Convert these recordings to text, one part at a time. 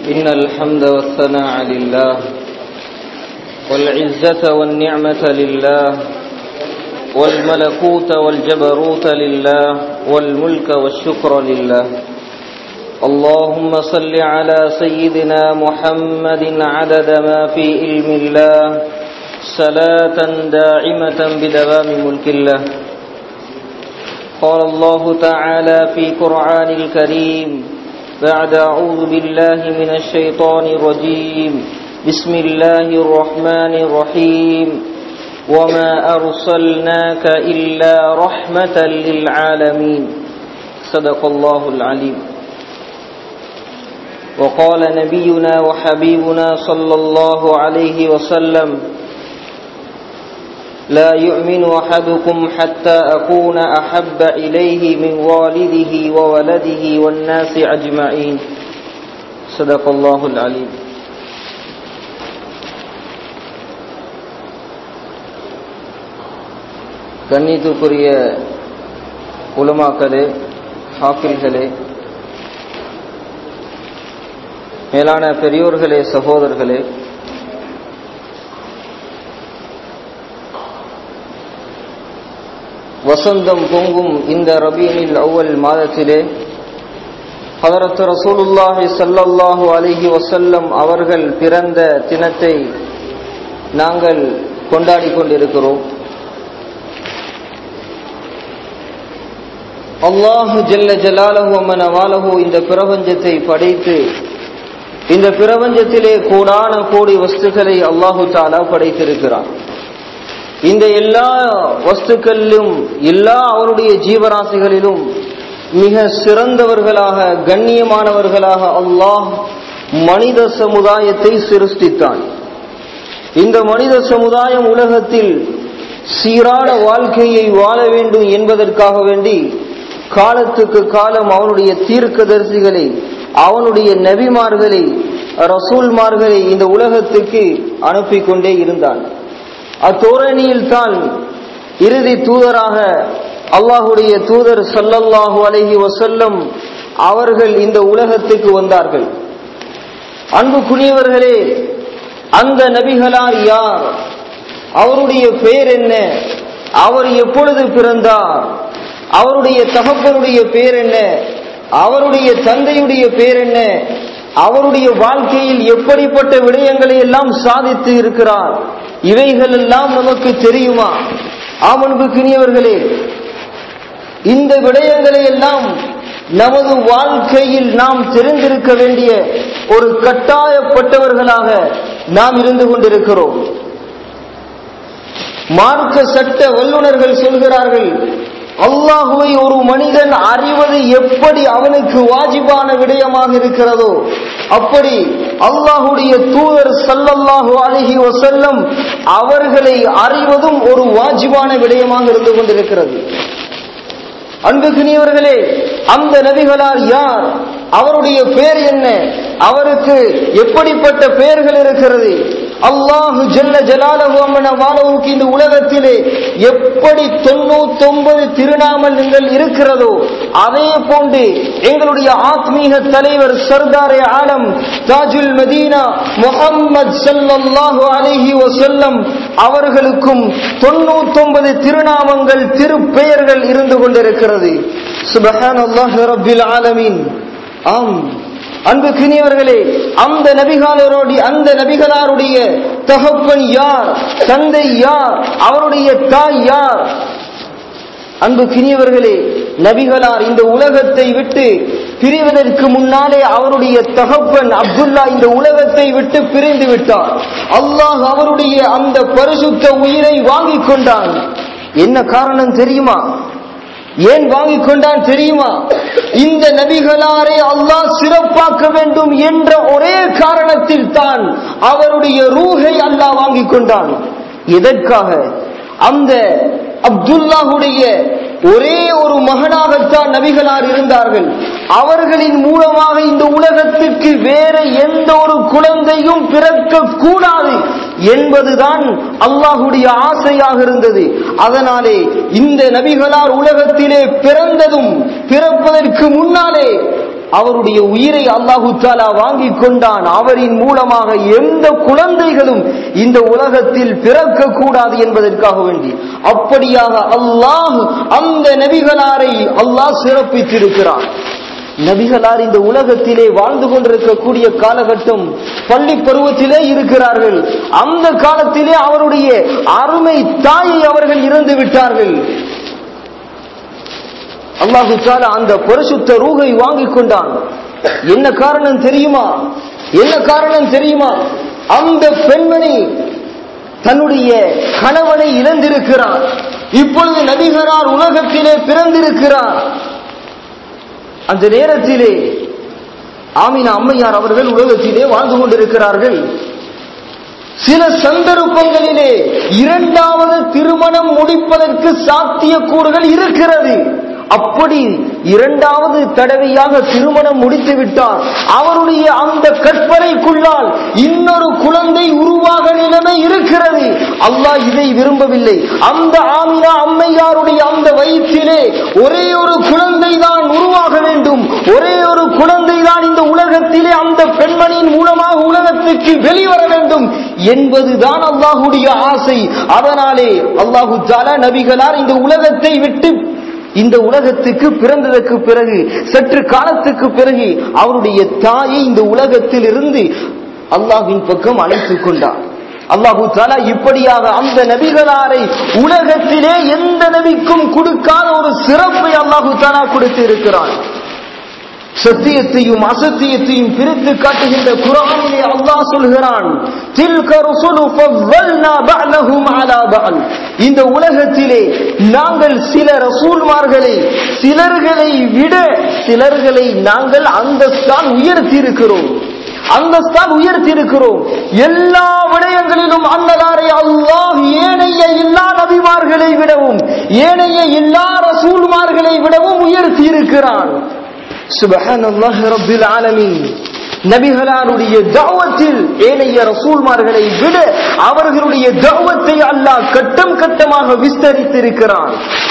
إن الحمد والثناء لله والعزة والنعمة لله والملكوت والجبروت لله والملك والشكر لله اللهم صل على سيدنا محمد عدد ما في علم الله صلاة داعمة بدوام ملك الله قال الله تعالى في قرآن الكريم بعد أعوذ بالله من الشيطان الرجيم بسم الله الرحمن الرحيم وما أرسلناك إلا رحمة للعالمين صدق الله العليم وقال نبينا وحبيبنا صلى الله عليه وسلم لا يؤمن أحدكم حتى أكون أحب إليه من والده وولده والناس أجمعين صدق الله العليم கண்ணியத்துக்குரிய உலமாக்களே ஹாஃபில்களே மேலான பெரியோர்களே சகோதரர்களே வசந்தம் பொங்கும் இந்த ரபீனில் அவ்வல் மாதத்திலே ஹதரத் ரசூலுல்லாஹி சல்லல்லாஹு அலிஹி வசல்லம் அவர்கள் பிறந்த தினத்தை நாங்கள் கொண்டாடி கொண்டிருக்கிறோம் அல்லாஹு ஜல்ல ஜலாலஹு அம்மன வாலஹு இந்த பிரபஞ்சத்தை படைத்து இந்த பிரபஞ்சத்திலே கோடான கோடி வஸ்துக்களை அல்லாஹு தாலா படைத்திருக்கிறான் இந்த எல்லா வஸ்துக்களிலும் எல்லா அவருடைய ஜீவராசிகளிலும் மிக சிறந்தவர்களாக கண்ணியமானவர்களாக அல்லாஹ் மனித சமுதாயத்தை சிருஷ்டித்தான் இந்த மனித சமுதாயம் உலகத்தில் சீரான வாழ்க்கையை வாழ வேண்டும் என்பதற்காக வேண்டி காலத்துக்கு காலம் அவனுடைய தீர்க்கதரிசிகளை அவனுடைய நபிமார்களை ரசூல்மார்களை இந்த உலகத்துக்கு அனுப்பி கொண்டே இருந்தான் அத்தோரணியில் தான் இறுதி தூதராக அல்லாஹுடைய தூதர் சல்லல்லாஹு அலஹி வசல்லம் அவர்கள் இந்த உலகத்துக்கு வந்தார்கள் அன்பு குனியவர்களே அந்த நபிகளார் யார் அவருடைய பெயர் என்ன அவர் எப்பொழுது பிறந்தார் அவருடைய தகப்பனுடைய பெயர் என்ன அவருடைய தந்தையுடைய பெயர் என்ன அவருடைய வாழ்க்கையில் எப்படிப்பட்ட விடயங்களை எல்லாம் சாதித்து இருக்கிறார் இவைகள் எல்லாம் நமக்கு தெரியுமா ஆமன்பு கிணியவர்களே இந்த விடயங்களை எல்லாம் நமது வாழ்க்கையில் நாம் தெரிந்திருக்க வேண்டிய ஒரு கட்டாயப்பட்டவர்களாக நாம் இருந்து கொண்டிருக்கிறோம் மார்க்க சட்ட வல்லுநர்கள் சொல்கிறார்கள் அல்லாஹுவை ஒரு மனிதன் அறிவது எப்படி அவனுக்கு வாஜிபான விடயமாக இருக்கிறதோ அப்படி அல்லாஹுடைய தூதர் சல்லல்லாஹு அழகி வசல்லம் அவர்களை அறிவதும் ஒரு வாஜிபான விடயமாக இருந்து கொண்டிருக்கிறது அன்புக்குனியவர்களே அந்த நபிகளார் யார் அவருடைய பெயர் என்ன அவருக்கு எப்படிப்பட்ட பெயர்கள் இருக்கிறது அல்லாஹு ஜல்ல ஜலாலஹு அம்மன வாழவுக்கு இந்த உலகத்திலே எப்படி தொண்ணூத்தொன்பது திருநாமங்கள் இருக்கிறதோ அதே போன்று எங்களுடைய ஆத்மீக தலைவர் சர்தாரே ஆலம் தாஜுல் மதீனா முகம்மது சல்லல்லாஹு அலிஹி வசல்லம் அவர்களுக்கும் தொண்ணூத்தொன்பது திருநாமங்கள் திருப்பெயர்கள் இருந்து கொண்டிருக்கிறது சுபஹான் அல்லாஹ் ரபில் ஆலமீன் ஆம் அன்பு கிணியவர்களே அந்த நபிகாலரோடு அந்த நபிகளாருடைய தகப்பன் யார் தந்தை யார் அவருடைய தாய் யார் அன்பு கிணியவர்களே நபிகளார் இந்த உலகத்தை விட்டு பிரிவதற்கு முன்னாலே அவருடைய தகப்பன் அப்துல்லா இந்த உலகத்தை விட்டு பிரிந்து விட்டார் அல்லாஹ் அவருடைய அந்த பரிசுத்த உயிரை வாங்கிக் கொண்டான் என்ன காரணம் தெரியுமா ஏன் வாங்கிக் கொண்டான் தெரியுமா இந்த நபிகளாரை அல்லாஹ் சிறப்பாக்க வேண்டும் என்ற ஒரே காரணத்தில் தான் அவருடைய ரூஹை அல்லாஹ் வாங்கிக் கொண்டான் எதற்காக அந்த அப்துல்லாஹுடைய ஒரே ஒரு மகனாகத்தான் நபிகளார் இருந்தார்கள் அவர்களின் மூலமாக இந்த உலகத்திற்கு வேற எந்த ஒரு குழந்தையும் பிறக்க கூடாது என்பதுதான் அல்லாஹுடைய ஆசையாக இருந்தது அதனாலே இந்த நபிகளார் உலகத்திலே பிறந்ததும் பிறப்பதற்கு முன்னாலே அவருடைய உயிரை அல்லாஹு தாலா வாங்கி கொண்டான் அவரின் மூலமாக எந்த குழந்தைகளும் இந்த உலகத்தில் பிறக்க கூடாது என்பதற்காக வேண்டி அப்படியாக அல்லாஹ் அந்த நபிகளாரை அல்லாஹ் சிறப்பித்திருக்கிறான் நபிகளார் இந்த உலகத்திலே வாழ்ந்து கொண்டிருக்கக்கூடிய காலகட்டம் பள்ளி பருவத்திலே இருக்கிறார்கள் அந்த காலத்திலே அவருடைய அருமை தாயை அவர்கள் இறந்து விட்டார்கள் அல்லாஹு தாலா அந்த பரிசுத்த ரூகை வாங்கி கொண்டான் என்ன காரணம் தெரியுமா என்ன காரணம் தெரியுமா அந்த பெண்மணி தன்னுடைய கணவனை இழந்திருக்கிறார் இப்பொழுது நபிகரார் உலகத்திலே பிறந்திருக்கிறார் அந்த நேரத்திலே ஆமினா அம்மையார் அவர்கள் உலகத்திலே வாழ்ந்து கொண்டிருக்கிறார்கள் சில சந்தர்ப்பங்களிலே இரண்டாவது திருமணம் முடிப்பதற்கு சாத்தியக்கூறுகள் இருக்கிறது அப்படி இரண்டாவது தடவையாக திருமணம் முடித்து விட்டார் அவருடைய அந்த கற்பனைக்குள்ளால் இன்னொரு குழந்தை உருவாக நிலைமை இருக்கிறது அல்லாஹ் இதை விரும்பவில்லை அந்த ஆமினா அம்மையாருடைய அந்த வயிற்றிலே ஒரே ஒரு குழந்தை தான் உருவாக வேண்டும் ஒரே ஒரு குழந்தை தான் இந்த உலகத்திலே அந்த பெண்மணியின் மூலமாக உலகத்துக்கு வெளிவர வேண்டும் என்பதுதான் அல்லாஹுடைய ஆசை அதனாலே அல்லாஹு தாலா நபிகளார் இந்த உலகத்தை விட்டு இந்த உலகத்துக்கு பிறந்ததற்கு பிறகு சற்று காலத்துக்கு பிறகு அவருடைய தாயை இந்த உலகத்தில் இருந்து அல்லாஹின் பக்கம் அழைத்துக் கொண்டார் அல்லாஹு தாலா இப்படியாக அந்த நபிகளாரை உலகத்திலே எந்த நபிக்கும் கொடுக்காத ஒரு சிறப்பை அல்லாஹு தாலா கொடுத்து இருக்கிறான் சத்தியத்தையும் அசத்தியத்தையும் பிரித்து காட்டுகின்ற குரானிலே அல்லாஹ் சொல்கிறான் தில்க ருசுலு ஃபவ்வல்னா பஅலஹும் அலா பஅல் இந்த உலகத்திலே நாங்கள் சில ரசூல்மார்களை சிலர்களை விட சிலர்களை நாங்கள் அந்தஸ்தான் உயர்த்தி இருக்கிறோம் அந்தஸ்தான் உயர்த்தி இருக்கிறோம் எல்லா விடயங்களிலும் அன்னதாரை அல்லாஹ் ஏனைய எல்லா நபிமார்களை விடவும் ஏனைய எல்லா ரசூல்மார்களை விடவும் உயர்த்தி இருக்கிறான் சுபஹானல்லாஹ் ரப்பில் ஆலமீன் நபிகளாருடைய தௌவத்தில் ஏனைய ரசூல்மார்களை விட அவர்களுடைய தௌவத்தை அல்லாஹ் கட்டம் கட்டமாக விஸ்தரித்திருக்கிறான்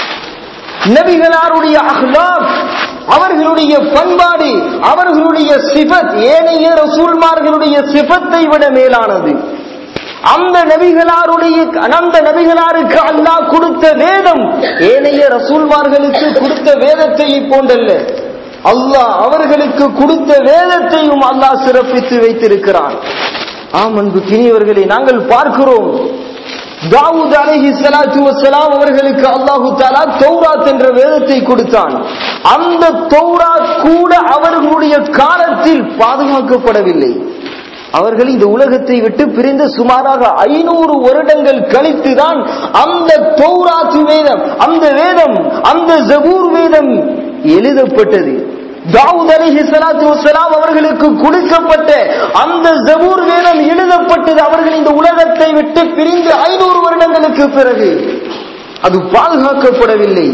நபிகளாருடைய அஹ்லாக் அவர்களுடைய பண்பாடு அவர்களுடைய சிபத் ஏனைய ரசூல்மார்களுடைய சிபத்தை விட மேலானது அந்த நபிகளாருடைய அந்த நபிகளாருக்கு அல்லாஹ் கொடுத்த வேதம் ஏனைய ரசூல்மார்களுக்கு கொடுத்த வேதத்தை போன்றல்ல அல்லாஹ் அவர்களுக்கு கொடுத்த வேதத்தையும் அல்லாஹ் சிறப்பித்து வைத்திருக்கிறான் ஆம் அன்பு கிணியவர்களை நாங்கள் பார்க்கிறோம் தாவூத் அலைஹி ஸலாத்து வஸலாம் அவர்களுக்கு அல்லாஹு தஆலா தௌராத் என்ற வேதத்தை கொடுத்தான் அந்த தௌராத் கூட அவர்களுடைய காலத்தில் பாதுகாக்கப்படவில்லை அவர்கள் இந்த உலகத்தை விட்டு பிரிந்து சுமாராக ஐநூறு வருடங்கள் கழித்துதான் அந்த தௌராத்து வேதம் அந்த வேதம் அந்த ஜபூர் வேதம் எழுதப்பட்டது தாவூத் அலிஹி சலாத்து வசலாம் அவர்களுக்கு கொடுக்கப்பட்ட அந்த ஜபூர் வேதம் எழுதப்பட்டது அவர்கள் இந்த உலகத்தை விட்டு பிரிந்து ஐநூறு வருடங்களுக்கு பிறகு அது பாதுகாக்கப்படவில்லை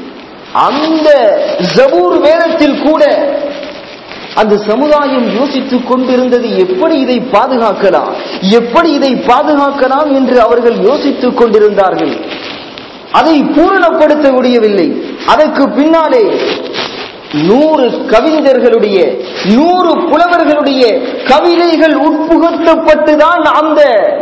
அந்த ஜபூர் வேதத்தில் கூட அந்த சமுதாயம் யோசித்துக் கொண்டிருந்தது எப்படி இதை பாதுகாக்கலாம் எப்படி இதை பாதுகாக்கலாம் என்று அவர்கள் யோசித்துக் கொண்டிருந்தார்கள் அதை பூரணப்படுத்த முடியவில்லை அதற்கு பின்னாலே நூறு கவிஞர்களுடைய நூறு புலவர்களுடைய கவிதைகள் உட்புகுத்தப்பட்டுதான் அந்த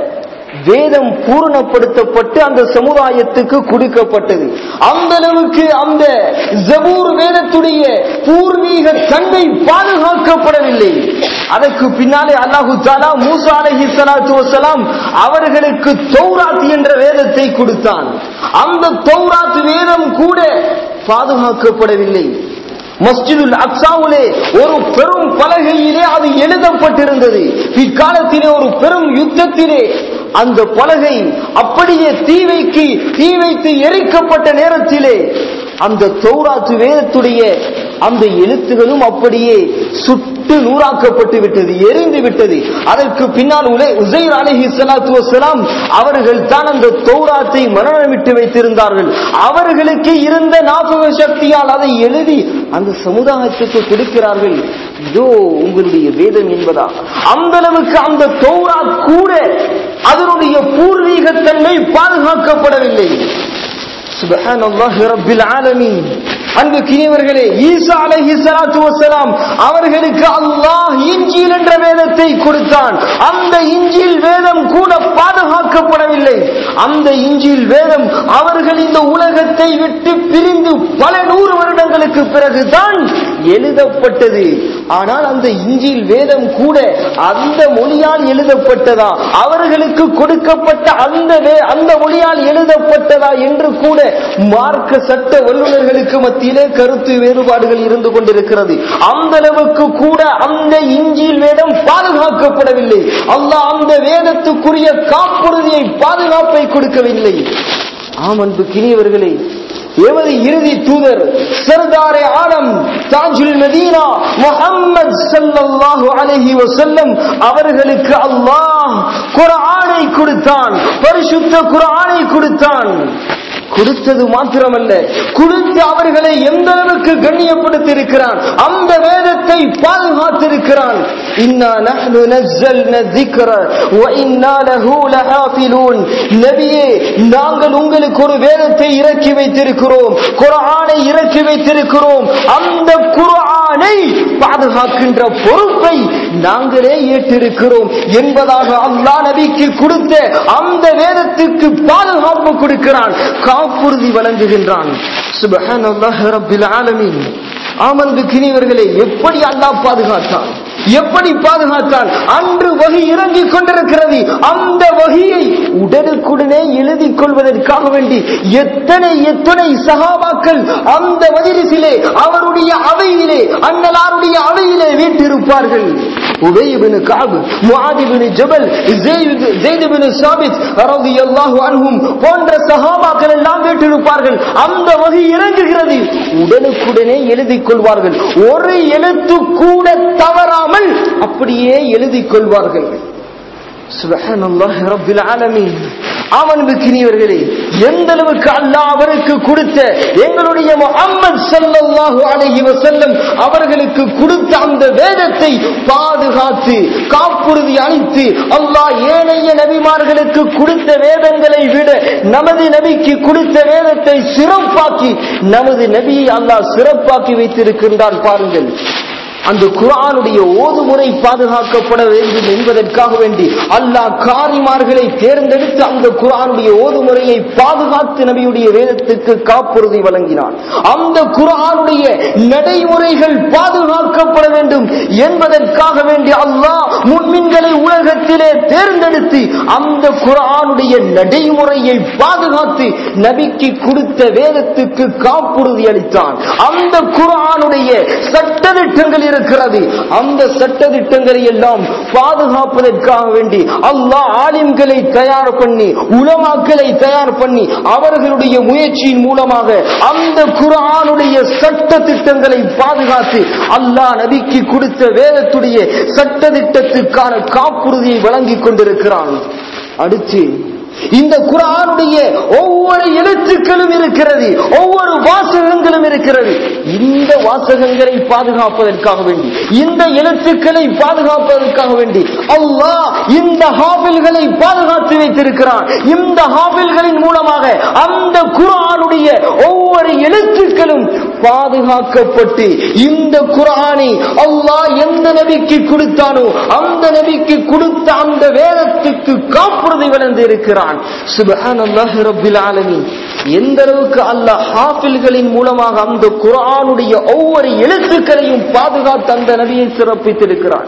வேதம் பூரணப்படுத்தப்பட்டு அந்த சமுதாயத்துக்கு கொடுக்கப்பட்டது அந்த அளவுக்கு அந்த ஜபூர் வேதத்துடைய பூர்வீக தன்மை பாதுகாக்கப்படவில்லை அதற்கு பின்னாலே அல்லாஹு தாலா மூசா அலஹி சலாத்து வசலாம் அவர்களுக்கு தௌராத் என்ற வேதத்தை கொடுத்தான் அந்த தௌராத் வேதம் கூட பாதுகாக்கப்படவில்லை மஸ்ஜிதுல் அக்சாவுலே ஒரு பெரும் பலகையிலே அது எழுதப்பட்டிருந்தது பிற்காலத்திலே ஒரு பெரும் யுத்தத்திலே அந்த பலகை அப்படியே தீ வைக்கு தீ வைத்து எரிக்கப்பட்ட நேரத்திலே அந்த தௌராத்து வேதத்துடைய அந்த எழுத்துகளும் அப்படியே சுட்டு நூறாக்கப்பட்டு விட்டது எரிந்து விட்டது அதற்கு பின்னால் உலே உசைர் அலஹி சலாத்து வசலாம் அவர்கள் தான் அந்த தௌராத்தை மரணமிட்டு வைத்திருந்தார்கள் அவர்களுக்கு இருந்த ஞாபக சக்தியால் அதை எழுதி அந்த சமுதாயத்துக்கு கொடுக்கிறார்கள் இதோ உங்களுடைய வேதம் என்பதா அந்த அளவுக்கு அந்த தௌராத் கூட அதனுடைய பூர்வீகத்தன்மை பாதுகாக்கப்படவில்லை சுபஹானல்லாஹி ரப்பில் ஆலமீன் அன்பு கிணியவர்களே ஈசா அலைஹி ஸலாத்து வஸலாம் அவர்களுக்கு அல்லாஹ் இஞ்சில் என்ற வேதத்தை கொடுத்தான் அந்த இஞ்சில் வேதம் கூட பாதுகாக்கப்படவில்லை அந்த இஞ்சில் வேதம் அவர்கள் இந்த உலகத்தை விட்டு பிரிந்து பல நூறு வருடங்களுக்கு பிறகுதான் எழுதப்பட்டது ஆனால் அந்த இஞ்சில் வேதம் கூட அந்த மொழியால் எழுதப்பட்டதா அவர்களுக்கு கொடுக்கப்பட்ட அந்த வே- அந்த மொழியால் எழுதப்பட்டதா என்று கூட மார்க்க சட்ட வல்லுநர்களுக்கு மத்தியிலே கருத்து வேறுபாடுகள் இருந்து கொண்டிருக்கிறது அந்த அளவுக்கு கூட அந்த இஞ்சில் வேதம் பாதுகாக்கப்படவில்லை அல்லாஹ் அந்த வேதத்துக்குரிய காப்புறுதியை பாதுகாப்பை கொடுக்கவில்லை ஆம் அன்பு கிணியவர்களே எமது இறுதி தூதர் சர்தாரே ஆலம் தாஜுல் மதீனா முஹம்மது ஸல்லல்லாஹு அலைஹி வஸல்லம் அவர்களுக்கு அல்லாஹ் குர்ஆனை கொடுத்தான் பரிசுத்த குர்ஆனை கொடுத்தான் கொடுத்தது மாத்திரமல்ல கொடுத்து அவர்களை எந்த அளவுக்கு கண்ணியப்படுத்தியிருக்கிறான் அந்த வேதத்தை பாதுகாத்திருக்கிறான் இன்னா நஹ்னு நஸ்ஸல்ன الذِّكْرَ وَإِنَّا لَهُ لَحَافِظُونَ நபியே நாங்கள் உங்களுக்கு ஒரு வேதத்தை இறக்கி வைத்திருக்கிறோம் குர்ஆனை இறக்கி வைத்திருக்கிறோம் அந்த குர்ஆனை பாதுகாக்கின்ற பொறுப்பை நாங்களே ஏற்றிருக்கிறோம் என்பதாக அல்லாஹ் நபிக்கு கொடுத்த அந்த வேதத்துக்கு பாதுகாப்பு கொடுக்கிறான் காப்புறுதி வழங்குகின்றான் சுபஹானல்லாஹ் ரப்பில் ஆலமீன் ஆமன்பு கிணிவர்களே எப்படி அல்லாஹ் பாதுகாத்தான் எப்படி பாதுகாத்தான் அன்று வகி இறங்கிக் கொண்டிருக்கிறது அந்த வகியை உடனுக்குடனே எழுதிக் கொள்வதற்காக வேண்டி எத்தனை எத்தனை சகாபாக்கள் அந்த மஜிலிசிலே அவருடைய அவையிலே அண்ணலாருடைய அவையிலே வீட்டிருப்பார்கள் உபயபின் காபு முஆதிபின் ஜபல் ஜெய்திபின் சாபித் ரலியல்லாஹு அன்ஹும் போன்ற சஹாபாக்கள் எல்லாம் வீட்டிருப்பார்கள் அந்த வகை இறங்குகிறது உடனுக்குடனே எழுதிக் கொள்வார்கள் ஒரு எழுத்து கூட தவறாமல் அப்படியே எழுதிக் கொள்வார்கள் சுபஹானல்லாஹ் ரப்பில் ஆலமீன் அவனுக்கு கிணியவர்களே எந்த அளவுக்கு அல்லாஹ் அவருக்கு கொடுத்த எங்களுடைய முஹம்மது ஸல்லல்லாஹு அலைஹி வஸல்லம் அவர்களுக்கு கொடுத்த அந்த வேதத்தை பாதுகாத்து காப்புறுதி அளித்து அல்லாஹ் ஏனைய நபிமார்களுக்கு கொடுத்த வேதங்களை விட நமது நபிக்கு கொடுத்த வேதத்தை சிறப்பாக்கி நமது நபியை அல்லாஹ் சிறப்பாக்கி வைத்திருக்கின்றான் பாருங்கள் அந்த குர்ஆனுடைய ஓதுமுறை பாதுகாக்கப்பட வேண்டும் என்பதற்காக வேண்டி அல்லாஹ் காரிமார்களை தேர்ந்தெடுத்து அந்த குர்ஆனுடைய ஓதுமுறையை பாதுகாத்து நபியுடைய வேதத்துக்கு காப்புறுதி வழங்கினான் அந்த குர்ஆனுடைய நடைமுறைகள் பாதுகாக்கப்பட வேண்டும் என்பதற்காக வேண்டி அல்லாஹ் முன்மின்களை உலகத்திலே தேர்ந்தெடுத்து அந்த குர்ஆனுடைய நடைமுறையை பாதுகாத்து நபிக்கு கொடுத்த வேதத்துக்கு காப்புறுதி அளித்தான் அந்த குர்ஆனுடைய சட்டதிட்டங்கள் இருக்கிறது அந்த சட்டதிட்டங்களை எல்லாம் பாதுகாப்பதற்காக வேண்டி அல்லாஹ் ஆலிம்களை தயார் பண்ணி உலமாக்களை தயார் பண்ணி அவர்களுடைய முயற்சியின் மூலமாக அந்த குர்ஆனுடைய சட்ட திட்டங்களை பாதுகாத்து அல்லாஹ் நபிக்கு கொடுத்த வேதத்துடைய சட்டதிட்டத்துக்கான காப்புறுதியை வழங்கிக் கொண்டிருக்கிறான் அடுத்து இந்த குரானுடைய ஒவ்வொரு எழுத்துக்களும் இருக்கிறது ஒவ்வொரு வாசகங்களும் இருக்கிறது இந்த வாசகங்களை பாதுகாப்பதற்காக வேண்டி இந்த எழுத்துக்களை பாதுகாப்பதற்காக வேண்டி அல்லாஹ் இந்த ஹாபில்களை பாதுகாத்து வைத்திருக்கிறான் இந்த ஹாபில்களின் மூலமாக அந்த குரானுடைய ஒவ்வொரு எழுத்துக்களும் பாதுகாக்கப்பட்டு இந்த குரானை அல்லாஹ் எந்த நபிக்கு கொடுத்தானோ அந்த நபிக்கு கொடுத்த அந்த வேதத்துக்கு காப்புறுதி வளர்ந்து இருக்கிறான் சுபஹானல்லாஹி ரப்பில் ஆலமீன் எந்த அளவுக்கு அல்லாஹ் ஹாஃபில்களின் மூலமாக அந்த குர்ஆனுடைய ஒவ்வொரு எழுத்துக்களையும் பாதுகாத்து அந்த நபியை சிறப்பித்திருக்கிறான்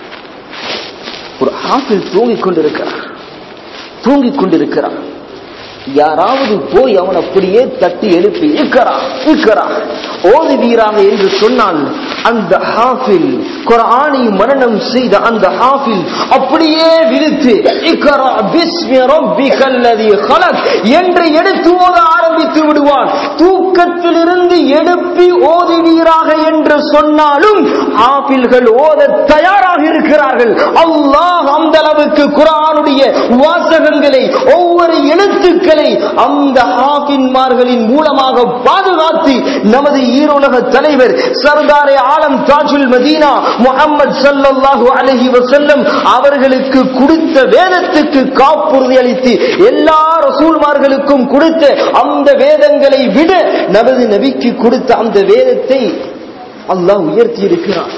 ஒரு ஹாஃபில் தூங்கிக் கொண்டிருக்கிறார் தூங்கிக் கொண்டிருக்கிறார் யாராவது போய் அவன் அப்படியே தட்டி எழுப்பி இக்கரா இக்கரா ஓதுவீராக என்று சொன்னால் அந்த ஹாஃபில் குர்ஆனை மரணம் செய்த அந்த ஹாஃபில் அப்படியே விழித்து இக்கரா பிஸ்மி ரப்பிக்கல் லதீ ஹலக் என்று எடுத்து ஓத ஆரம்பித்து விடுவான் தூக்கத்திலிருந்து எழுப்பி ஓதுவீராக என்று சொன்னாலும் ஹாஃபில்கள் ஓத தயாராக இருக்கிறார்கள் அல்லாஹ் அந்த அளவுக்கு குர்ஆனுடைய வாசகங்களை ஒவ்வொரு எழுத்துக்களை அந்த ஹாஃபின்மார்களின் மூலமாக பாதுகாத்து நமது ஈருலக தலைவர் சர்தாரே ஆலம் தாஜுல் மதீனா முகமது ஸல்லல்லாஹு அலைஹி வஸல்லம் அவர்களுக்கு கொடுத்த வேதத்துக்கு காப்புறுதி அளித்து எல்லா ரசூல்மார்களுக்கும் கொடுத்த அந்த வேதங்களை விட நமது நபிக்கு கொடுத்த அந்த வேதத்தை அல்லாஹ் உயர்த்தி இருக்கிறான்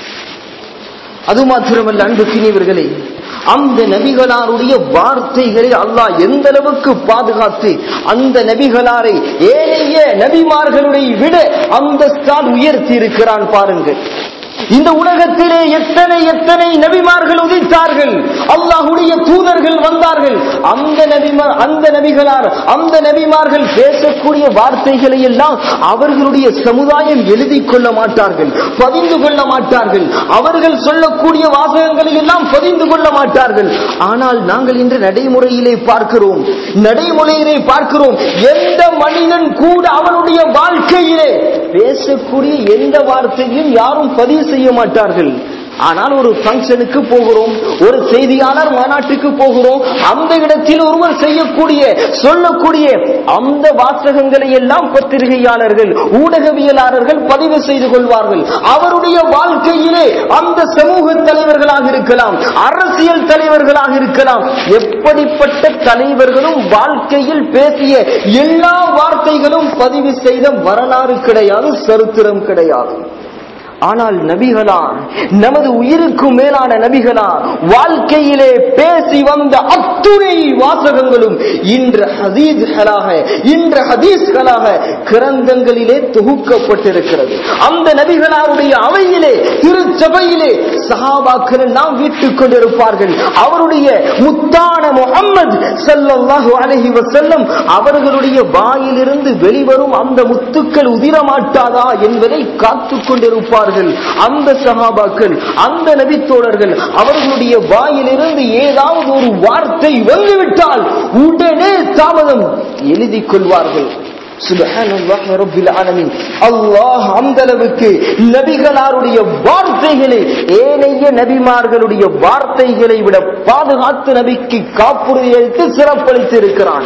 அது மாத்திரமல்ல அன்புக்கினியவர்களே அந்த நபிகளாருடைய வார்த்தைகளை அல்லாஹ் எந்த அளவுக்கு பாதுகாத்து அந்த நபிகளாரை ஏனைய நபிமார்களுடைய விட அந்தஸ்தான் உயர்த்தி இருக்கிறான் பாருங்கள் இந்த உலகத்திலே எத்தனை எத்தனை நபிமார்கள் உதித்தார்கள் அல்லாஹுடைய தூதர்கள் வந்தார்கள் அந்த நபிமா அந்த நபிகளார் அந்த நபிமார்கள் பேசக்கூடிய வார்த்தைகளை எல்லாம் அவர்களுடைய சமுதாயம் எழுதி கொள்ள மாட்டார்கள் பதிந்து கொள்ள மாட்டார்கள் அவர்கள் சொல்லக்கூடிய வாசகங்களை எல்லாம் பதிந்து கொள்ள மாட்டார்கள் ஆனால் நாங்கள் இன்று நடைமுறையிலே பார்க்கிறோம் நடைமுறையிலே பார்க்கிறோம் எந்த மனிதன் கூட அவனுடைய வாழ்க்கையிலே பேசக்கூடிய எந்த வார்த்தையும் யாரும் பதிவு செய்ய மாட்டார்கள் ஆனால் ஒரு ஃபங்க்ஷனுக்கு போகிறோம் ஒரு செய்தியாளர் மாநாட்டுக்கு போகிறோம் அந்த இடத்தில் ஒருவர் செய்யக்கூடிய சொல்லக்கூடிய அந்த வாசகங்களை எல்லாம் பத்திரிகையாளர்கள் ஊடகவியலாளர்கள் பதிவு செய்து கொள்வார்கள் அவருடைய வாழ்க்கையிலே அந்த சமூக தலைவர்களாக இருக்கலாம் அரசியல் தலைவர்களாக இருக்கலாம் எப்படிப்பட்ட தலைவர்களும் வாழ்க்கையில் பேசிய எல்லா வார்த்தைகளும் பதிவு செய்த வரலாறு கிடையாது சரித்திரம் கிடையாது ஆனால் நபிகளா நமது உயிருக்கு மேலான நபிகளா வாழ்க்கையிலே பேசி வந்த அத்துணை வாசகங்களும் இன்று ஹதீஸ்களாக இன்று ஹதீஸ்களாக கிரந்தங்களிலே தொகுக்கப்பட்டிருக்கிறது அந்த நபிகளாருடைய அவையிலே திருச்சபையிலே சஹாபாக்கள் எல்லாம் வீட்டுக் கொண்டிருப்பார்கள் அவருடைய முத்தான முகம்மது ஸல்லல்லாஹு அலைஹி வஸல்லம் அவர்களுடைய வாயிலிருந்து வெளிவரும் அந்த முத்துக்கள் உதிரமாட்டாதா என்பதை காத்துக் கொண்டிருப்பார்கள் அந்த சஹாபாக்கள் அந்த நபித்தோழர்கள் அவர்களுடைய வாயிலிருந்து ஏதாவது ஒரு வார்த்தை வந்துவிட்டால் உடனே தாமதம் எழுதிக் கொள்வார்கள் சுபஹானல்லாஹ் ரப்பில் ஆலமீன் அல்லாஹ் அந்த அளவுக்கு நபிகளாருடைய வார்த்தைகளை ஏனைய நபிமார்களுடைய வார்த்தைகளை விட பாதுகாத்து நபிக்கு காப்புறுதி அளித்து சிறப்பளித்து இருக்கிறான்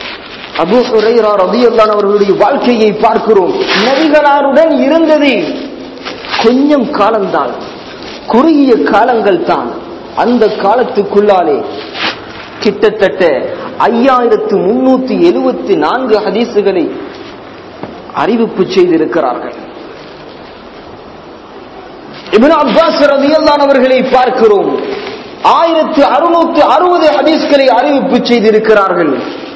அபூ ஹுரைரா ரலியல்லாஹு அவர்களுடைய வாழ்க்கையை பார்க்கிறோம் நபிகளாருடன் இருந்தது கொஞ்சம் காலம்தான் குறுகிய காலங்கள் தான் அந்த காலத்துக்குள்ளாலே கிட்டத்தட்ட ஐயாயிரத்து முன்னூத்தி எழுபத்தி நான்கு ஹதீசுகளை அறிவிப்பு செய்திருக்கிறார்கள் இப்னு அப்பாஸ் ரலியல்லாஹு அவர்களை பார்க்கிறோம் ஆயிரத்து அறுநூற்று அறுபது ஹதீஸ்களை அறிவிப்பு செய்திருக்கிறார்கள்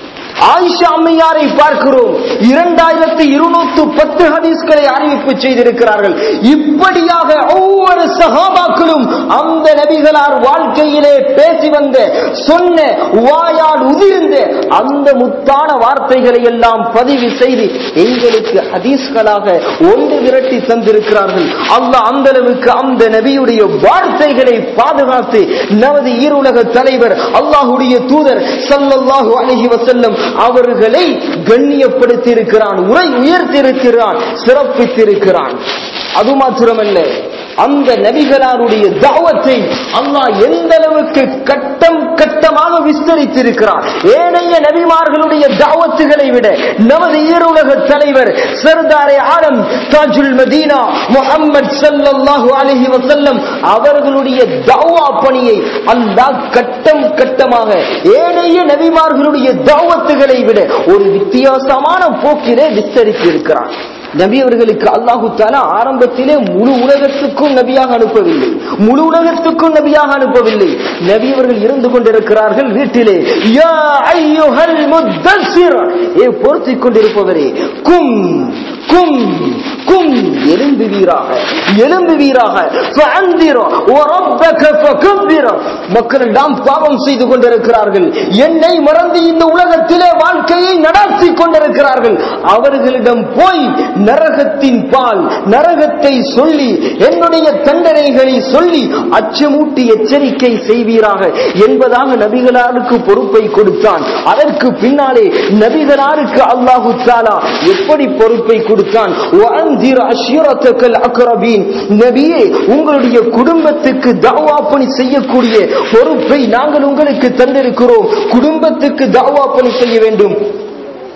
ஆயிஷா அம்மையாரை பார்க்கிறோம் இரண்டாயிரத்தி இருநூற்று பத்து ஹதீஸ்களை அறிவிப்பு செய்திருக்கிறார்கள் இப்படியாக ஒவ்வொரு சகாபாக்களும் அந்த நபிகளார் வாழ்க்கையிலே பேசி வந்த சொன்ன வாயால் உதிர்ந்த அந்த முத்தான வார்த்தைகளை எல்லாம் பதிவு செய்து எங்களுக்கு ஹதீஸ்களாக ஒன்று விரட்டி தந்திருக்கிறார்கள் அல்லாஹ் அந்த அளவுக்கு அந்த நபியுடைய வார்த்தைகளை பாதுகாத்து நமது ஈருலக தலைவர் அல்லாஹுடைய தூதர் சல்லல்லாஹு அலைஹி வஸல்லம் அவர்களை கண்ணியப்படுத்தி இருக்கிறான் உரை உயர்த்திருக்கிறான் சிறப்பித்திருக்கிறான் அது மாத்திரமல்ல அந்த நபிகளாருடைய தாவத்தை அல்லாஹ் எந்த அளவுக்கு கட்டம் கட்டமாக விஸ்தரித்திருக்கிறார் ஏனைய நபிமார்களுடைய தாவத்துகளை விட நமது ஈருலக தலைவர் சர்தாரே ஆலம் தாஜுல் மதீனா முகம்மது ஸல்லல்லாஹு அலைஹி வஸல்லம் அவர்களுடைய தாவா பணியை அல்லாஹ் கட்டம் கட்டமாக ஏனைய நபிமார்களுடைய தாவத்துகளை விட ஒரு வித்தியாசமான போக்கிலே விஸ்தரித்திருக்கிறார் நபி அவர்களுக்கு அல்லாஹு தாலா ஆரம்பத்திலே முழு உலகத்துக்கும் நபியாக அனுப்பவில்லை முழு உலகத்துக்கும் நபியாக அனுப்பவில்லை நபி அவர்கள் இருந்து கொண்டிருக்கிறார்கள் வீட்டிலே யா ஐயுஹல் முத்தஸ்ஸிர் ஏ பொருத்திக் கொண்டிருப்பவரே கும் கும் கும் எழும்புவீராக எழும்புவீராக ஃபஅந்திர வரப்பக ஃபகப்பிர மக்கள் எல்லாம் பாவம் செய்து கொண்டிருக்கிறார்கள் என்னை மறந்து இந்த உலகத்திலே வாழ்க்கையை நடாத்தி கொண்டிருக்கிறார்கள் அவர்களிடம் போய் நரகத்தின் பால் நரகத்தை சொல்லி என்னுடைய தண்டனைகளை சொல்லி அச்சமூட்டி எச்சரிக்கை செய்வீராக என்பதாக நபிகளாருக்கு பொறுப்பை கொடுத்தான் அதற்கு பின்னாலே நபிகளாருக்கு அல்லாஹு தாலா எப்படி பொறுப்பை கொடுத்தான் وَأَنذِرْ عَشِيرَتَكَ الْأَقْرَبِينَ நபியே உங்களுடைய குடும்பத்துக்கு தாவா பணி செய்யக்கூடிய பொறுப்பை நாங்கள் உங்களுக்கு தந்திருக்கிறோம் குடும்பத்துக்கு தாவா பணி செய்ய வேண்டும்